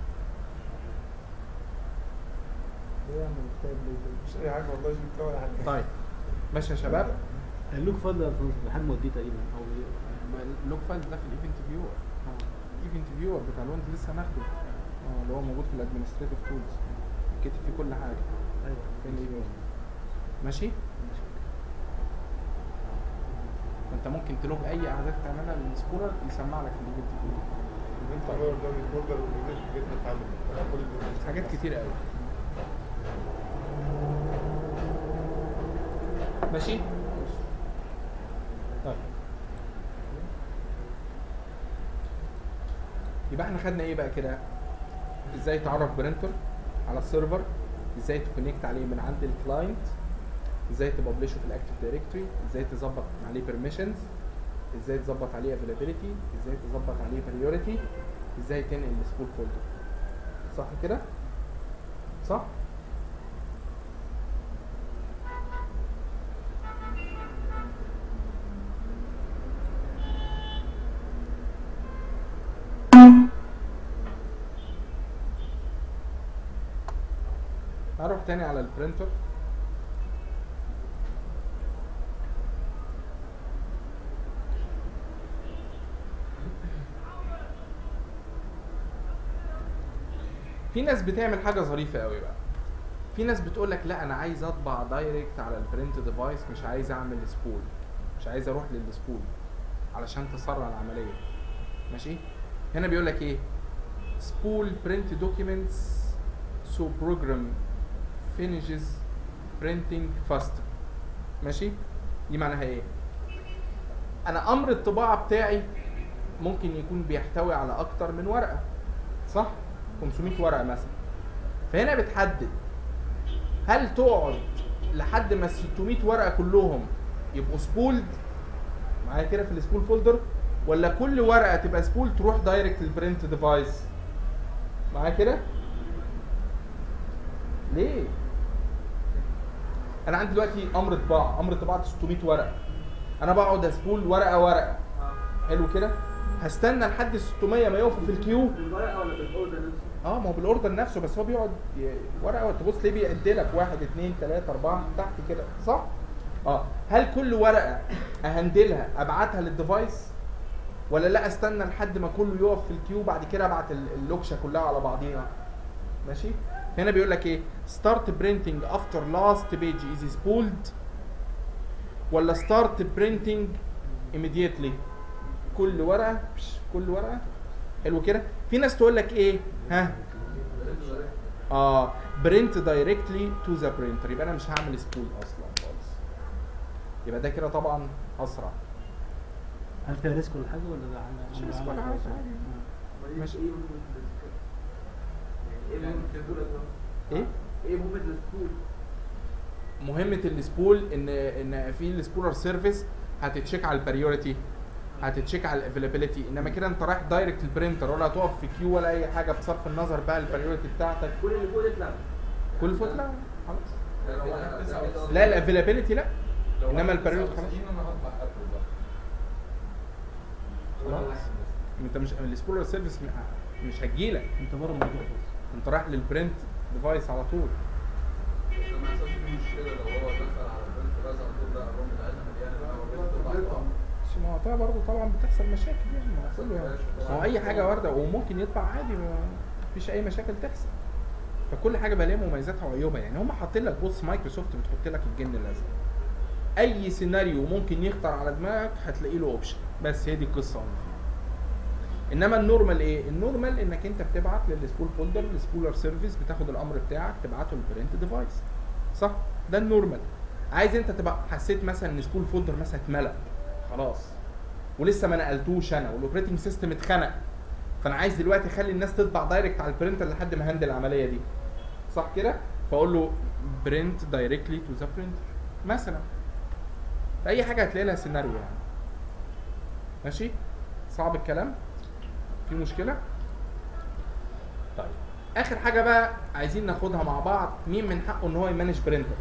ايه يا عم الكتاب ليه كده؟ مش اي حاجه والله جبت ولا حاجه طيب ماشي يا شباب اللوك فايل ده بحجمه قد ايه تقريبا او اللوك فايل ده في الايفنت فيور الايفنت فيور بتاع الويندوز لسه هناخده اه اللي هو موجود في الادمنستريتيف تولز كاتب فيه كل حاجه ايوه فين الايفنت ماشي فانت ممكن تلوج اي اعداد تعملها للسكولر يسمع لك في الايفنت فيور انت غير ده البوردر والجيت جيت نتعلم كل البوردر. حاجات كتير قوي ماشي طيب يبقى احنا خدنا ايه بقى كده ازاي تعرف برينتر على السيرفر ازاي تكونكت عليه من عند الكلاينت ازاي تبلشه في الاكتيف دايركتوري ازاي تظبط عليه بيرميشنز ازاي تظبط عليه افيلابيلتي ازاي تظبط عليه بريوريتي ازاي تنقل السبول فولدر صح كده صح هروح تاني على البرينتر في ناس بتعمل حاجه ظريفه قوي بقى في ناس بتقول لك لا انا عايز اطبع دايركت على البرنت ديفايس مش عايز اعمل سبول مش عايز اروح للسبول علشان تسرع العمليه ماشي هنا بيقول لك ايه spool print documents so program finishes printing faster ماشي دي معناها ايه انا امر الطباعه بتاعي ممكن يكون بيحتوي على اكتر من ورقه صح 500 ورقه مثلا فهنا بتحدد هل تقعد لحد ما ال 600 ورقه كلهم يبقوا سبولد معايا كده في السبول فولدر ولا كل ورقه تبقى سبول تروح دايركت للبرنت ديفايس معايا كده ليه انا عندي دلوقتي امر طباعه امر طباعه 600 ورقه انا بقعد اسبول ورقه ورقه حلو كده هستنى لحد ال 600 ما يقفوا في الكيو بالورقه ولا بالاوردر نفسه؟ اه ما هو بالاوردر نفسه بس هو بيقعد ي- ورقه تبص ليه بيعد لك واحد اثنين ثلاثه اربعه تحت كده صح؟ اه هل كل ورقه اهندلها ابعتها للديفايس ولا لا استنى لحد ما كله يقف في الكيو بعد كده ابعت ال- اللوكشه كلها على بعضيها ماشي؟ هنا بيقول لك ايه؟ start printing after last page is spooled ولا start printing immediately كل ورقه بش، كل ورقه حلو كده في ناس تقول لك ايه ها اه برنت دايركتلي تو ذا برينتر يبقى انا مش هعمل سبول اصلا خالص يبقى ده كده طبعا اسرع هل فيها ريسك ولا حاجه ولا ده عن- مش عن- ريسك ولا عن- حاجة، آه. عادي. ماشي. ايه مهمة السكول؟ يعني ايه مهمة السكول أصلاً؟ ايه ايه مهمة السكول؟ مهمه السبول ان ان في السبولر سيرفيس هتتشيك على البريوريتي هتتشيك على الافيلابيلتي انما كده انت رايح دايركت البرينتر ولا هتقف في كيو ولا اي حاجه بصرف النظر بقى البريوريتي بتاعتك كل اللي فوق يطلع كل فوت لا خلاص لو واحد تسعة وتسعين- لا الافيلابيلتي لا لو إنما واحد البريود تسعة خلاص. وتسعين انا هطلع ابل بقى خلاص انت مش السبولر سيرفيس م- مش هتجيلك انت بره الموضوع خالص انت رايح للبرنت ديفايس على طول عشان ما يحصلش فيه مشكله لو هو دخل على البنت بس على طول لا الروم بتاعتها مليانه بقى والبنت تطلع طبعا مش ما هو طبعا برضه طبعا بتحصل مشاكل يعني ما هو كله يعني ما هو اي حاجه وارده وممكن يطلع عادي ما فيش اي مشاكل تحصل فكل حاجه بقى ليها مميزاتها وعيوبها يعني هم حاطين لك بص مايكروسوفت بتحط لك الجن الازرق اي سيناريو ممكن يخطر على دماغك هتلاقي له اوبشن بس هي دي القصه اللي فيه انما النورمال ايه النورمال انك انت بتبعت للسبول فولدر السبولر سيرفيس بتاخد الامر بتاعك تبعته للبرنت ديفايس صح ده النورمال عايز انت تبقى حسيت مثلا ان سبول فولدر مثلا اتملى خلاص ولسه ما نقلتوش انا والاوبريتنج سيستم اتخنق فانا عايز دلوقتي اخلي الناس تطبع دايركت على البرنتر لحد ما هندل العمليه دي صح كده فاقول له برنت دايركتلي تو ذا برنتر مثلا اي حاجه هتلاقي لها سيناريو يعني ماشي صعب الكلام في مشكله طيب اخر حاجه بقى عايزين ناخدها مع بعض مين من حقه ان هو يمانج برينتر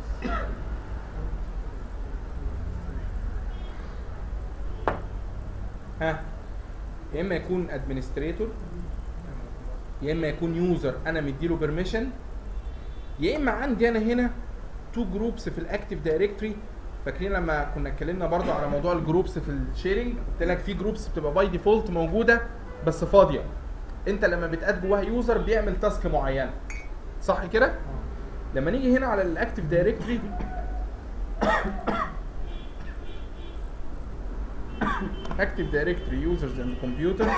ها يا اما يكون ادمنستريتور يا اما يكون يوزر انا مديله بيرميشن يا اما عندي انا هنا تو جروبس في الاكتيف دايركتوري فاكرين لما كنا اتكلمنا برضو على موضوع الجروبس في الشيرنج قلت لك في جروبس بتبقى باي ديفولت موجوده بس فاضيه انت لما بتاد جواها يوزر بيعمل تاسك معينه صح كده لما نيجي هنا على الاكتيف دايركتوري active directory users and computers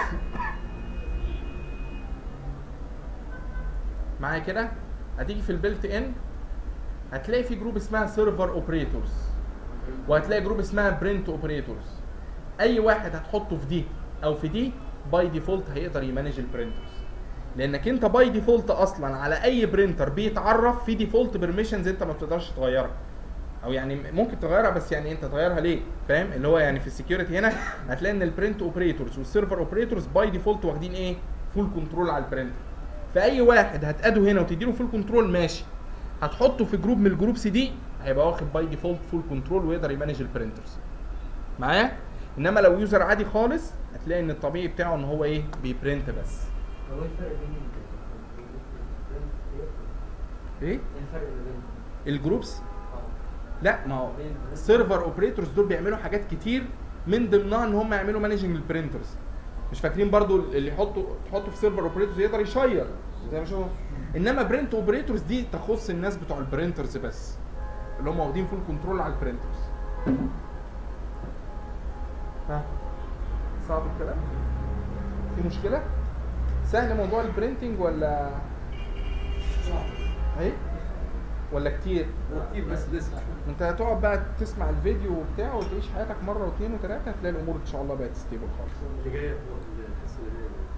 معايا كده هتيجي في البيلت ان هتلاقي في جروب اسمها سيرفر اوبريتورز وهتلاقي جروب اسمها برنت اوبريتورز اي واحد هتحطه في دي او في دي باي ديفولت هيقدر يمانج البرنترز لانك انت باي ديفولت اصلا على اي برينتر بيتعرف في ديفولت بيرميشنز انت ما بتقدرش تغيرها او يعني ممكن تغيرها بس يعني انت تغيرها ليه فاهم اللي هو يعني في السكيورتي هنا هتلاقي ان البرنت اوبريتورز والسيرفر اوبريتورز باي ديفولت واخدين ايه فول كنترول على البرنتر فاي واحد هتقاده هنا وتديله فول كنترول ماشي هتحطه في جروب من الجروبس دي هيبقى واخد باي ديفولت فول كنترول ويقدر يمانج البرنترز معايا انما لو يوزر عادي خالص هتلاقي ان الطبيعي بتاعه ان هو ايه بيبرنت بس هو ايه الفرق بين ال- ايه ايه الفرق بين الجروبس لا ما هو بين السيرفر اوبريتورز دول بيعملوا حاجات كتير من ضمنها ان هم يعملوا مانجنج للبرنترز مش فاكرين برضو اللي يحطوا تحطه في سيرفر اوبريتورز يقدر يشير زي ما شوف انما برنت اوبريتورز دي تخص الناس بتوع البرنترز بس اللي هم واخدين فول كنترول على البرنترز ها صعب الكلام في مشكله سهل موضوع البرنتنج ولا ايه ولا كتير كتير بس لسه انت هتقعد بقى تسمع الفيديو وبتاع وتعيش حياتك مره واثنين وثلاثه هتلاقي الامور ان شاء الله بقت ستيبل خالص اللي جايه